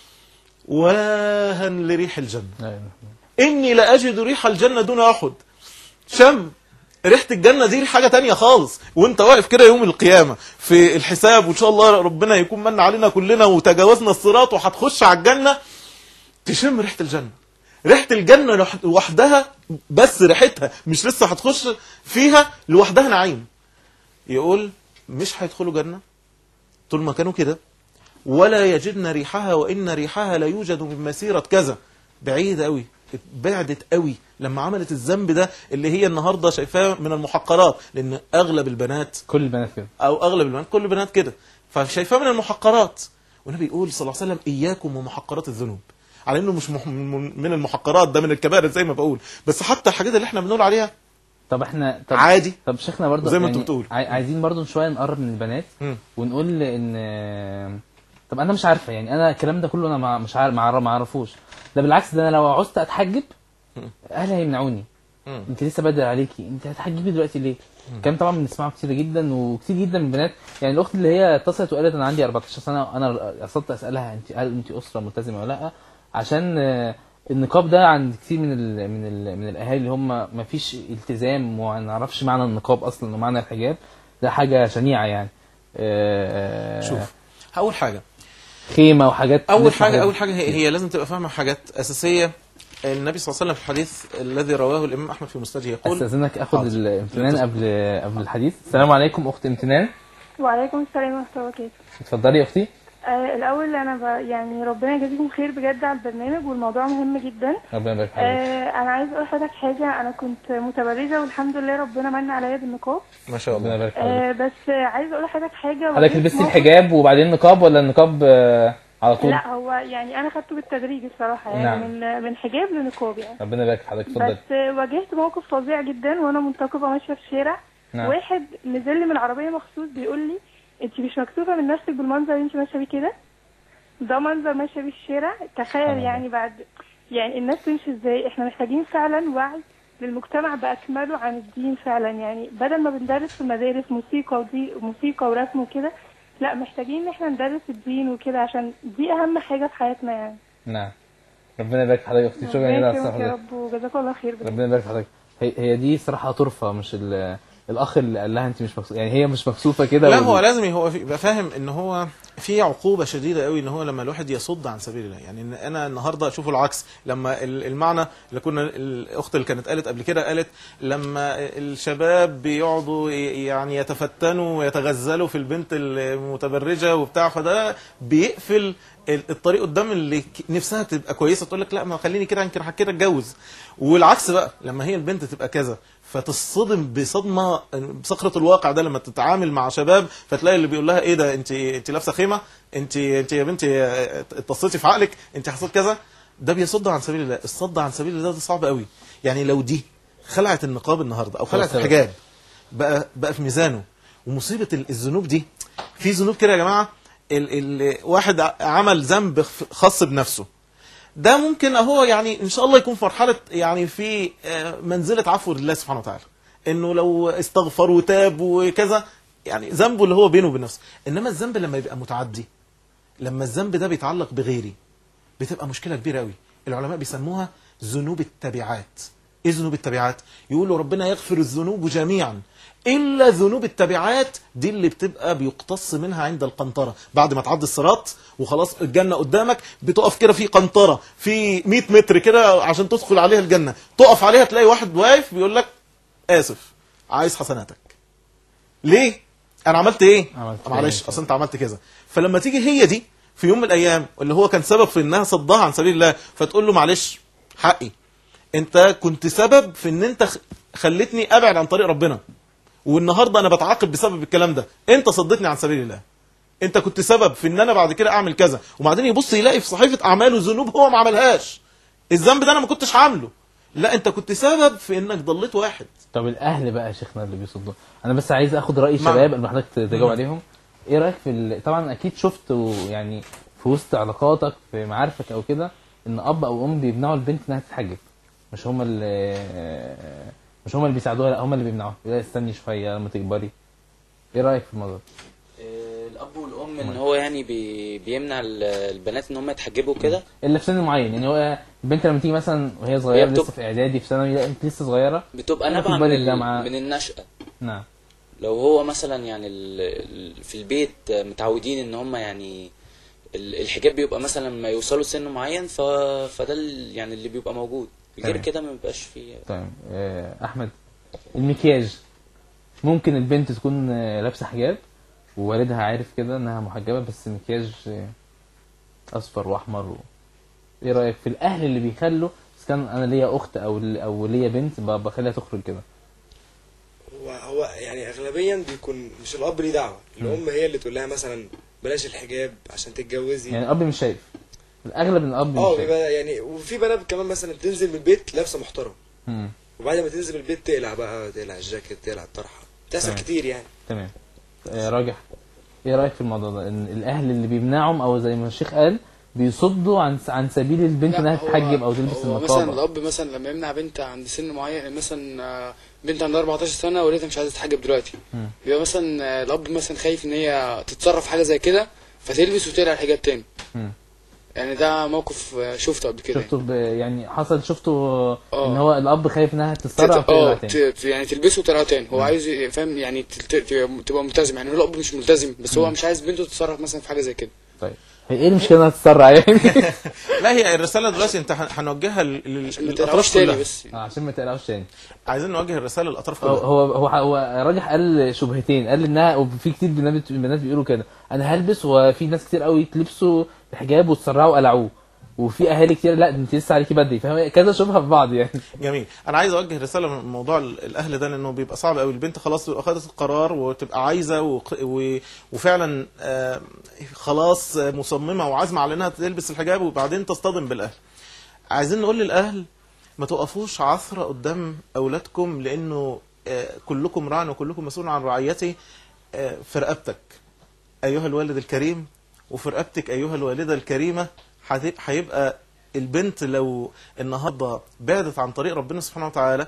واها لريح الجنة إني لأجد ريح الجنة دون أحد شم ريحة الجنة دي حاجة تانية خالص وانت واقف كده يوم القيامة في الحساب وان شاء الله ربنا يكون من علينا كلنا وتجاوزنا الصراط وهتخش على الجنة تشم ريحة الجنة ريحة الجنة لوح- لوحدها بس ريحتها مش لسه هتخش فيها لوحدها نعيم يقول مش هيدخلوا جنة طول ما كانوا كده ولا يجدن ريحها وإن ريحها لا يوجد من مسيرة كذا بعيدة قوي بعدت قوي لما عملت الذنب ده اللي هي النهاردة شايفاه من المحقرات لأن أغلب البنات كل البنات كده أو أغلب البنات كل البنات كده فشايفاه من المحقرات والنبي يقول صلى الله عليه وسلم إياكم ومحقرات الذنوب على انه مش مح- من المحقرات ده من الكبائر زي ما بقول بس حتى الحاجات اللي احنا بنقول عليها طب احنا طب عادي طب شيخنا برضه زي ما يعني انتوا بتقولوا. عاي- عايزين برضه شويه نقرب من البنات مم. ونقول ان طب انا مش عارفه يعني انا الكلام ده كله انا ما- مش عارف ما اعرفوش ده بالعكس ده انا لو عوزت اتحجب اهلي هيمنعوني مم. انت لسه بدري عليكي انت هتحجبي دلوقتي ليه الكلام طبعا بنسمعه كتير جدا وكتير جدا من البنات يعني الاخت اللي هي اتصلت وقالت انا عندي 14 سنه انا قصدت اسالها انت هل انت اسره ملتزمه ولا لا عشان آه، النقاب ده عند كتير من ال من ال من الاهالي اللي هم ما فيش التزام وما نعرفش معنى النقاب اصلا ومعنى الحجاب ده حاجه شنيعه يعني آه، شوف اول حاجه خيمه وحاجات اول نسمع حاجه حاجات اول حاجه هي, هي لازم تبقى فاهمه حاجات اساسيه النبي صلى الله عليه وسلم في الحديث الذي رواه الامام احمد في مسنده يقول استاذنك اخد حاضر. الامتنان قبل قبل الحديث السلام عليكم اخت امتنان وعليكم السلام ورحمة الله وبركاته اتفضلي يا اختي آه الأول أنا ب... يعني ربنا يجازيكم خير بجد على البرنامج والموضوع مهم جدا ربنا يبارك في حضرتك آه أنا عايز أقول لحضرتك حاجة أنا كنت متبرجة والحمد لله ربنا من عليا بالنقاب ما شاء ربنا يبارك في حضرتك آه بس عايز أقول لحضرتك حاجة حضرتك واجهت لبستي موقف- الحجاب وبعدين نقاب ولا النقاب آه، على طول لا هو يعني أنا خدته بالتدريج الصراحة يعني نعم. من من حجاب لنقاب يعني ربنا يبارك في حضرتك اتفضلي بس واجهت موقف فظيع جدا وانا منتقبه ماشيه في الشارع نعم. واحد نزل لي من العربيه مخصوص بيقول لي انت مش مكسوفه من نفسك بالمنظر اللي انت ماشيه بيه كده ده منظر ماشيه بيه الشارع تخيل يعني بعد يعني الناس تمشي ازاي احنا محتاجين فعلا وعي للمجتمع باكمله عن الدين فعلا يعني بدل ما بندرس في المدارس موسيقى ودي موسيقى ورسم وكده لا محتاجين ان احنا ندرس الدين وكده عشان دي اهم حاجه في حياتنا يعني نعم ربنا يبارك في حضرتك يا اختي شكرا ربنا جدا على يكرمك يا الصحة رب وجزاك الله خير بجد. ربنا يبارك في حضرتك هي هي دي صراحة طرفة مش ال- الأخ اللي قال لها أنت مش مكسوفة يعني هي مش مكسوفة كده لا وال- هو لازم هو في- يبقى فاهم ان هو في عقوبه شديده قوي ان هو لما الواحد يصد عن سبيل الله يعني ان انا النهارده اشوفه العكس لما ال- المعنى اللي كنا الاخت اللي كانت قالت قبل كده قالت لما الشباب بيقعدوا ي- يعني يتفتنوا ويتغزلوا في البنت المتبرجه وبتاع فده بيقفل ال- الطريق قدام اللي ك- نفسها تبقى كويسه تقول لك لا ما خليني كده يمكن كده اتجوز والعكس بقى لما هي البنت تبقى كذا فتصطدم بصدمه بصخره الواقع ده لما تتعامل مع شباب فتلاقي اللي بيقول لها ايه ده انت انت لابسه خيمه انت انت يا بنتي اتصلتي في عقلك انت حصلت كذا ده بيصد عن سبيل الله الصد عن سبيل الله ده صعب قوي يعني لو دي خلعت النقاب النهارده او خلعت سبب. الحجاب بقى بقى في ميزانه ومصيبه ال- الذنوب دي في ذنوب كده يا جماعه ال ال واحد ع- عمل ذنب خ- خاص بنفسه ده ممكن هو يعني ان شاء الله يكون في مرحله يعني في آه، منزله عفو لله سبحانه وتعالى انه لو استغفر وتاب وكذا يعني ذنبه اللي هو بينه وبين نفسه انما الذنب لما يبقى متعدي لما الذنب ده بيتعلق بغيري بتبقى مشكله كبيره قوي العلماء بيسموها ذنوب التبعات ايه ذنوب التبعات يقولوا ربنا يغفر الذنوب جميعا الا ذنوب التبعات دي اللي بتبقى بيقتص منها عند القنطره بعد ما تعدي الصراط وخلاص الجنه قدامك بتقف كده في قنطره في 100 متر كده عشان تدخل عليها الجنه تقف عليها تلاقي واحد واقف بيقول لك اسف عايز حسناتك ليه انا عملت ايه عملت معلش إيه؟ اصل انت عملت كذا فلما تيجي هي دي في يوم من الايام اللي هو كان سبب في انها صدها عن سبيل الله فتقول له معلش حقي انت كنت سبب في ان انت خ- خلتني ابعد عن طريق ربنا والنهارده انا بتعاقب بسبب الكلام ده انت صدتني عن سبيل الله انت كنت سبب في ان انا بعد كده اعمل كذا وبعدين يبص يلاقي في صحيفه اعماله ذنوب هو ما عملهاش الذنب ده انا ما كنتش عامله لا انت كنت سبب في انك ضليت واحد طب الاهل بقى يا شيخنا اللي بيصدوا انا بس عايز اخد راي مع- الشباب قبل ما حضرتك تجاوب مم. عليهم ايه رايك في ال... طبعا اكيد شفت و- يعني في وسط علاقاتك في معارفك او كده ان اب او ام بيمنعوا البنت انها تتحجب مش هم اللي مش هم اللي بيساعدوها لا هم اللي بيمنعوها لا استني شويه لما تكبري ايه رايك في الموضوع ده؟ آه، الاب والام ان هو يعني بي بيمنع ال- البنات ان هم يتحجبوا كده الا في سن معين يعني هو البنت لما تيجي مثلا وهي صغيره هي بتبقى- لسه في اعدادي في ثانوي لا انت لسه صغيره بتبقى لما نابعه تكبري من, الجامعه ال- من النشأة نعم لو هو مثلا يعني ال- ال- في البيت متعودين ان هم يعني ال- الحجاب بيبقى مثلا لما يوصلوا سن معين ف... فده ال- يعني اللي بيبقى موجود غير تمام. كده ما بيبقاش فيه طيب آه، احمد المكياج ممكن البنت تكون آه، لابسه حجاب ووالدها عارف كده انها محجبه بس مكياج آه، اصفر واحمر و... ايه رايك في الاهل اللي بيخلوا بس كان انا ليا اخت او او ليا بنت ب- بخليها تخرج كده هو هو يعني اغلبيا بيكون مش الاب ليه دعوه الام هي اللي تقول لها مثلا بلاش الحجاب عشان تتجوزي يعني الاب مش شايف الاغلب ان الاب مش اه شايف بيبقى يعني وفي بنات كمان مثلا بتنزل من البيت لابسه محترم مم. وبعد ما تنزل من البيت تقلع بقى تقلع الجاكيت تقلع الطرحه بتحصل تمام. كتير يعني تمام آه، راجح ايه رايك في الموضوع ده ان الاهل اللي بيمنعهم او زي ما الشيخ قال بيصدوا عن عن سبيل البنت لا، انها هو- تتحجب او تلبس هو مثلا النقاب الاب مثلا لما يمنع بنت عند سن معين مثلا آه، بنت عندها 14 سنه والدتها مش عايزه تتحجب دلوقتي مم. بيبقى مثلا آه، الاب مثلا خايف ان هي تتصرف حاجه زي كده فتلبس وتقلع الحجاب تاني مم. يعني ده موقف آه، شفته قبل كده شفته ب... يعني حصل شفته آه. ان هو الاب خايف انها تتسرع تت- اه وتقلع تاني ت- يعني تلبسه وتقلعه تاني هو عايز ي- فاهم يعني ت- ت- تبقى ملتزم يعني هو الاب مش ملتزم بس هو مم. مش عايز بنته تتصرف مثلا في حاجه زي كده طيب هي ايه المشكله انها تتسرع يعني لا هي الرساله دلوقتي انت هن- هنوجهها لل- لل- ما للاطراف تقلعوش تاني كلها بس آه، عشان ما تقلعوش تاني عايزين نوجه الرساله للاطراف هو كلها هو هو, هو راجح قال شبهتين قال انها وفي كتير بنات بنات بيقولوا كده انا هلبس وفي ناس كتير قوي تلبسوا الحجاب وتسرعوا وقلعوه وفي اهالي كتير لا انت لسه عليكي بدري فاهم كذا شبهه في بعض يعني جميل انا عايز اوجه رساله من موضوع ال- الاهل ده لانه بيبقى صعب قوي البنت خلاص تبقى خدت القرار وتبقى عايزه وق- و... وفعلا آه، خلاص آه، مصممه وعازمه على انها تلبس الحجاب وبعدين تصطدم بالاهل عايزين نقول للاهل ما تقفوش عثرة قدام اولادكم لانه آه، كلكم راع وكلكم مسؤول عن رعيته آه، في رقبتك ايها الوالد الكريم وفي رقبتك ايها الوالده الكريمه هت- هيبقى البنت لو النهارده بعدت عن طريق ربنا سبحانه وتعالى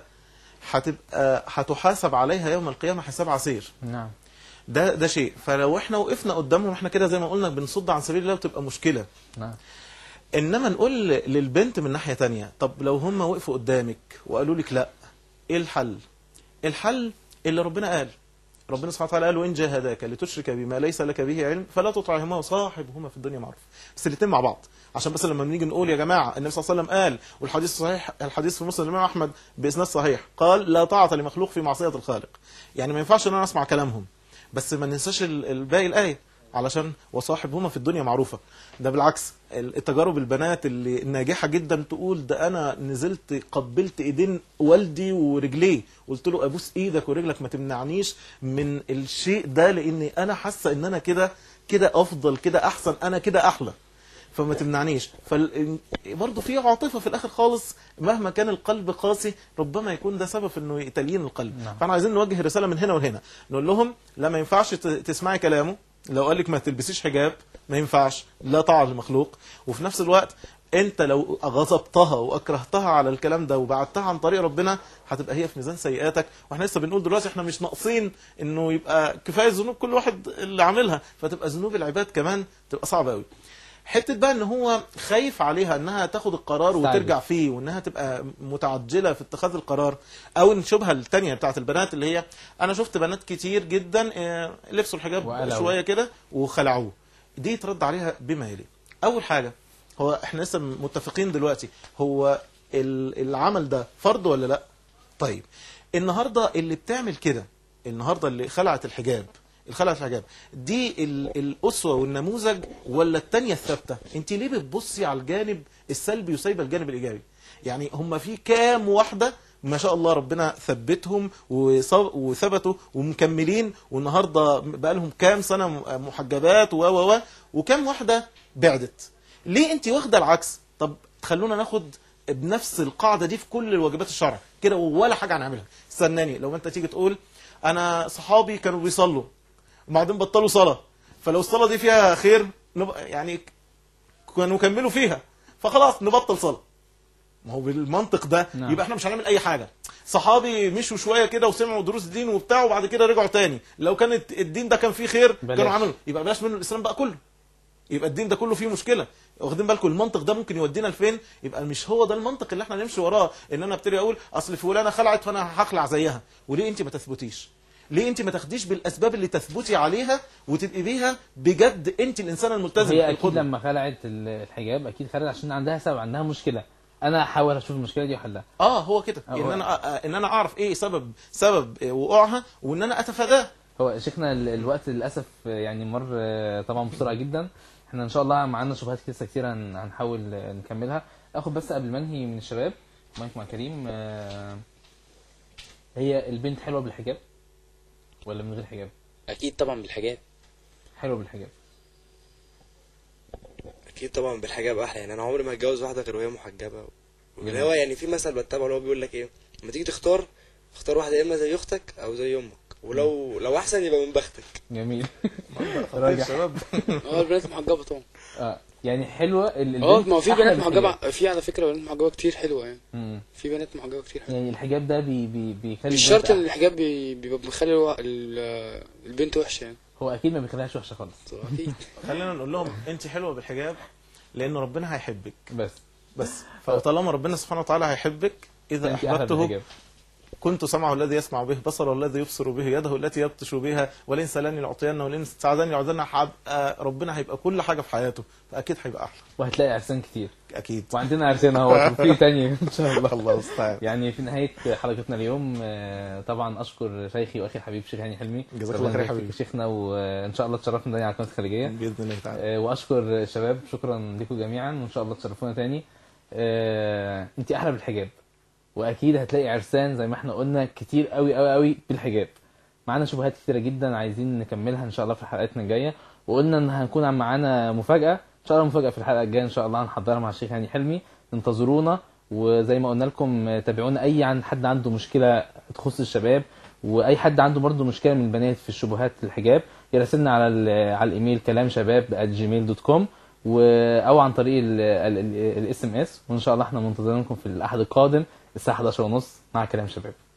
هتبقى هتحاسب عليها يوم القيامه حساب عسير نعم ده ده شيء فلو احنا وقفنا قدامهم احنا كده زي ما قلنا بنصد عن سبيل الله وتبقى مشكله نعم انما نقول للبنت من ناحيه تانية طب لو هم وقفوا قدامك وقالوا لك لا ايه الحل الحل اللي ربنا قال ربنا سبحانه وتعالى قال وان جاهداك لتشرك بما ليس لك به علم فلا تطعهما وصاحبهما في الدنيا معروف بس الاثنين مع بعض عشان بس لما بنيجي نقول يا جماعه النبي صلى الله عليه وسلم قال والحديث صحيح الحديث في مسلم الامام احمد باسناد صحيح قال لا طاعه لمخلوق في معصيه الخالق يعني ما ينفعش ان انا اسمع كلامهم بس ما ننساش ال- الباقي الايه علشان وصاحبهما في الدنيا معروفه ده بالعكس ال- التجارب البنات اللي ناجحه جدا تقول ده انا نزلت قبلت ايدين والدي ورجليه قلت له ابوس ايدك ورجلك ما تمنعنيش من الشيء ده لاني انا حاسه ان انا كده كده افضل كده احسن انا كده احلى فما تمنعنيش فال... برضه في عاطفه في الاخر خالص مهما كان القلب قاسي ربما يكون ده سبب انه تليين القلب نعم. فاحنا عايزين نوجه رساله من هنا وهنا نقول لهم لا ما ينفعش ت- تسمعي كلامه لو قال لك ما تلبسيش حجاب ما ينفعش لا طاعه لمخلوق وفي نفس الوقت انت لو غضبتها واكرهتها على الكلام ده وبعدتها عن طريق ربنا هتبقى هي في ميزان سيئاتك واحنا لسه بنقول دلوقتي احنا مش ناقصين انه يبقى كفايه ذنوب كل واحد اللي عاملها فتبقى ذنوب العباد كمان تبقى صعبه قوي حته بقى ان هو خايف عليها انها تاخد القرار تستعجل. وترجع فيه وانها تبقى متعجله في اتخاذ القرار او الشبهه الثانيه بتاعت البنات اللي هي انا شفت بنات كتير جدا آه، لبسوا الحجاب وقلعوا. شويه كده وخلعوه دي يترد عليها بما يلي اول حاجه هو احنا لسه متفقين دلوقتي هو ال- العمل ده فرض ولا لا طيب النهارده اللي بتعمل كده النهارده اللي خلعت الحجاب اللي خلعت الحجاب دي ال- الاسوه والنموذج ولا التانية الثابته انت ليه بتبصي على الجانب السلبي وسايبه الجانب الايجابي يعني هم في كام واحده ما شاء الله ربنا ثبتهم وص- وثبتوا ومكملين والنهارده بقى لهم كام سنه م- محجبات و و و وكام واحده بعدت ليه انت واخده العكس طب خلونا ناخد بنفس القاعده دي في كل الواجبات الشرع كده ولا حاجه هنعملها استناني لو انت تيجي تقول انا صحابي كانوا بيصلوا وبعدين بطلوا صلاه فلو الصلاه دي فيها خير نب... يعني كانوا كملوا فيها فخلاص نبطل صلاه ما هو بالمنطق ده نعم. يبقى احنا مش هنعمل اي حاجه صحابي مشوا شويه كده وسمعوا دروس دين وبتاع وبعد كده رجعوا تاني لو كان الدين ده كان فيه خير بلاش. كانوا عملوا يبقى بلاش منه الاسلام بقى كله يبقى الدين ده كله فيه مشكله واخدين بالكم المنطق ده ممكن يودينا لفين يبقى مش هو ده المنطق اللي احنا نمشي وراه ان انا ابتدي اقول اصل فلانه خلعت فانا هخلع زيها وليه انت ما تثبتيش ليه انت ما تاخديش بالاسباب اللي تثبتي عليها وتبقي بيها بجد انت الانسان الملتزم هي في اكيد القدوة. لما خلعت ال- الحجاب اكيد خلعت عشان عندها سبب عندها مشكله انا احاول اشوف المشكله دي واحلها اه هو كده ان هو- انا آه، ان انا اعرف ايه سبب سبب آه، وقوعها وان انا اتفاداه هو شيخنا ال- الوقت للاسف يعني مر آه، طبعا بسرعه جدا احنا ان شاء الله معانا شبهات لسه كتير هن- هنحاول آه، نكملها اخد بس قبل ما انهي من الشباب مايك مع كريم آه، هي البنت حلوه بالحجاب ولا من غير حجاب اكيد طبعا بالحجاب حلوه بالحجاب اكيد طبعا بالحجاب احلى يعني انا عمري ما هتجوز واحده غير وهي محجبه جميل. اللي هو يعني في مثل بتابعه اللي هو بيقول لك ايه لما تيجي تختار اختار واحده يا اما زي اختك او زي امك ولو لو احسن يبقى من بختك جميل راجع شباب اه البنات محجبه طبعا اه يعني حلوه ال- اه البنت ما هو في أحلى بنات بالحجاب. محجبه في على فكره بنات محجبه كتير حلوه يعني مم. في بنات محجبه كتير حلوه يعني الحجاب ده بي بي بيخلي مش البنت شرط ان أحلى. الحجاب بي- بيبقى بيخلي الوا- ال- البنت وحشه يعني هو اكيد ما بيخليهاش وحشه خالص اكيد خلينا نقول لهم انت حلوه بالحجاب لان ربنا هيحبك بس بس فطالما ربنا سبحانه وتعالى هيحبك اذا فأنت أحلى احببته بالحجاب. كنت سمعه الذي يسمع به بصره الذي يبصر به يده التي يبطش بها ولئن سالني لأعطينه ولئن استعاذني لأعوذنه هبقى ربنا هيبقى كل حاجه في حياته فاكيد هيبقى احلى وهتلاقي عرسان كتير اكيد وعندنا عرسان اهو وفي تاني ان شاء الله الله المستعان يعني في نهايه حلقتنا اليوم آه، طبعا اشكر شيخي واخي الحبيب شيخ هاني حلمي جزاك ربنا الله خير يا يبارك حبيبي. فيك يا شيخنا وان شاء الله تشرفنا تاني على القناه الخارجيه باذن الله تعالى آه، واشكر الشباب شكرا لكم جميعا وان شاء الله تشرفونا تاني آه، انت احلى بالحجاب واكيد هتلاقي عرسان زي ما احنا قلنا كتير قوي قوي قوي بالحجاب معانا شبهات كتيره جدا عايزين نكملها ان شاء الله في حلقاتنا الجايه وقلنا ان هنكون معانا مفاجاه ان شاء الله مفاجاه في الحلقه الجايه ان شاء الله هنحضرها مع الشيخ هاني حلمي انتظرونا وزي ما قلنا لكم آه، تابعونا اي عن حد عنده مشكله تخص الشباب واي حد عنده برضه مشكله من البنات في الشبهات الحجاب يراسلنا على ال- على الايميل كلام شباب جيميل دوت كوم و او عن طريق الاس ام اس وان شاء الله احنا منتظرينكم في الاحد القادم الساعه 11:30 مع كلام شباب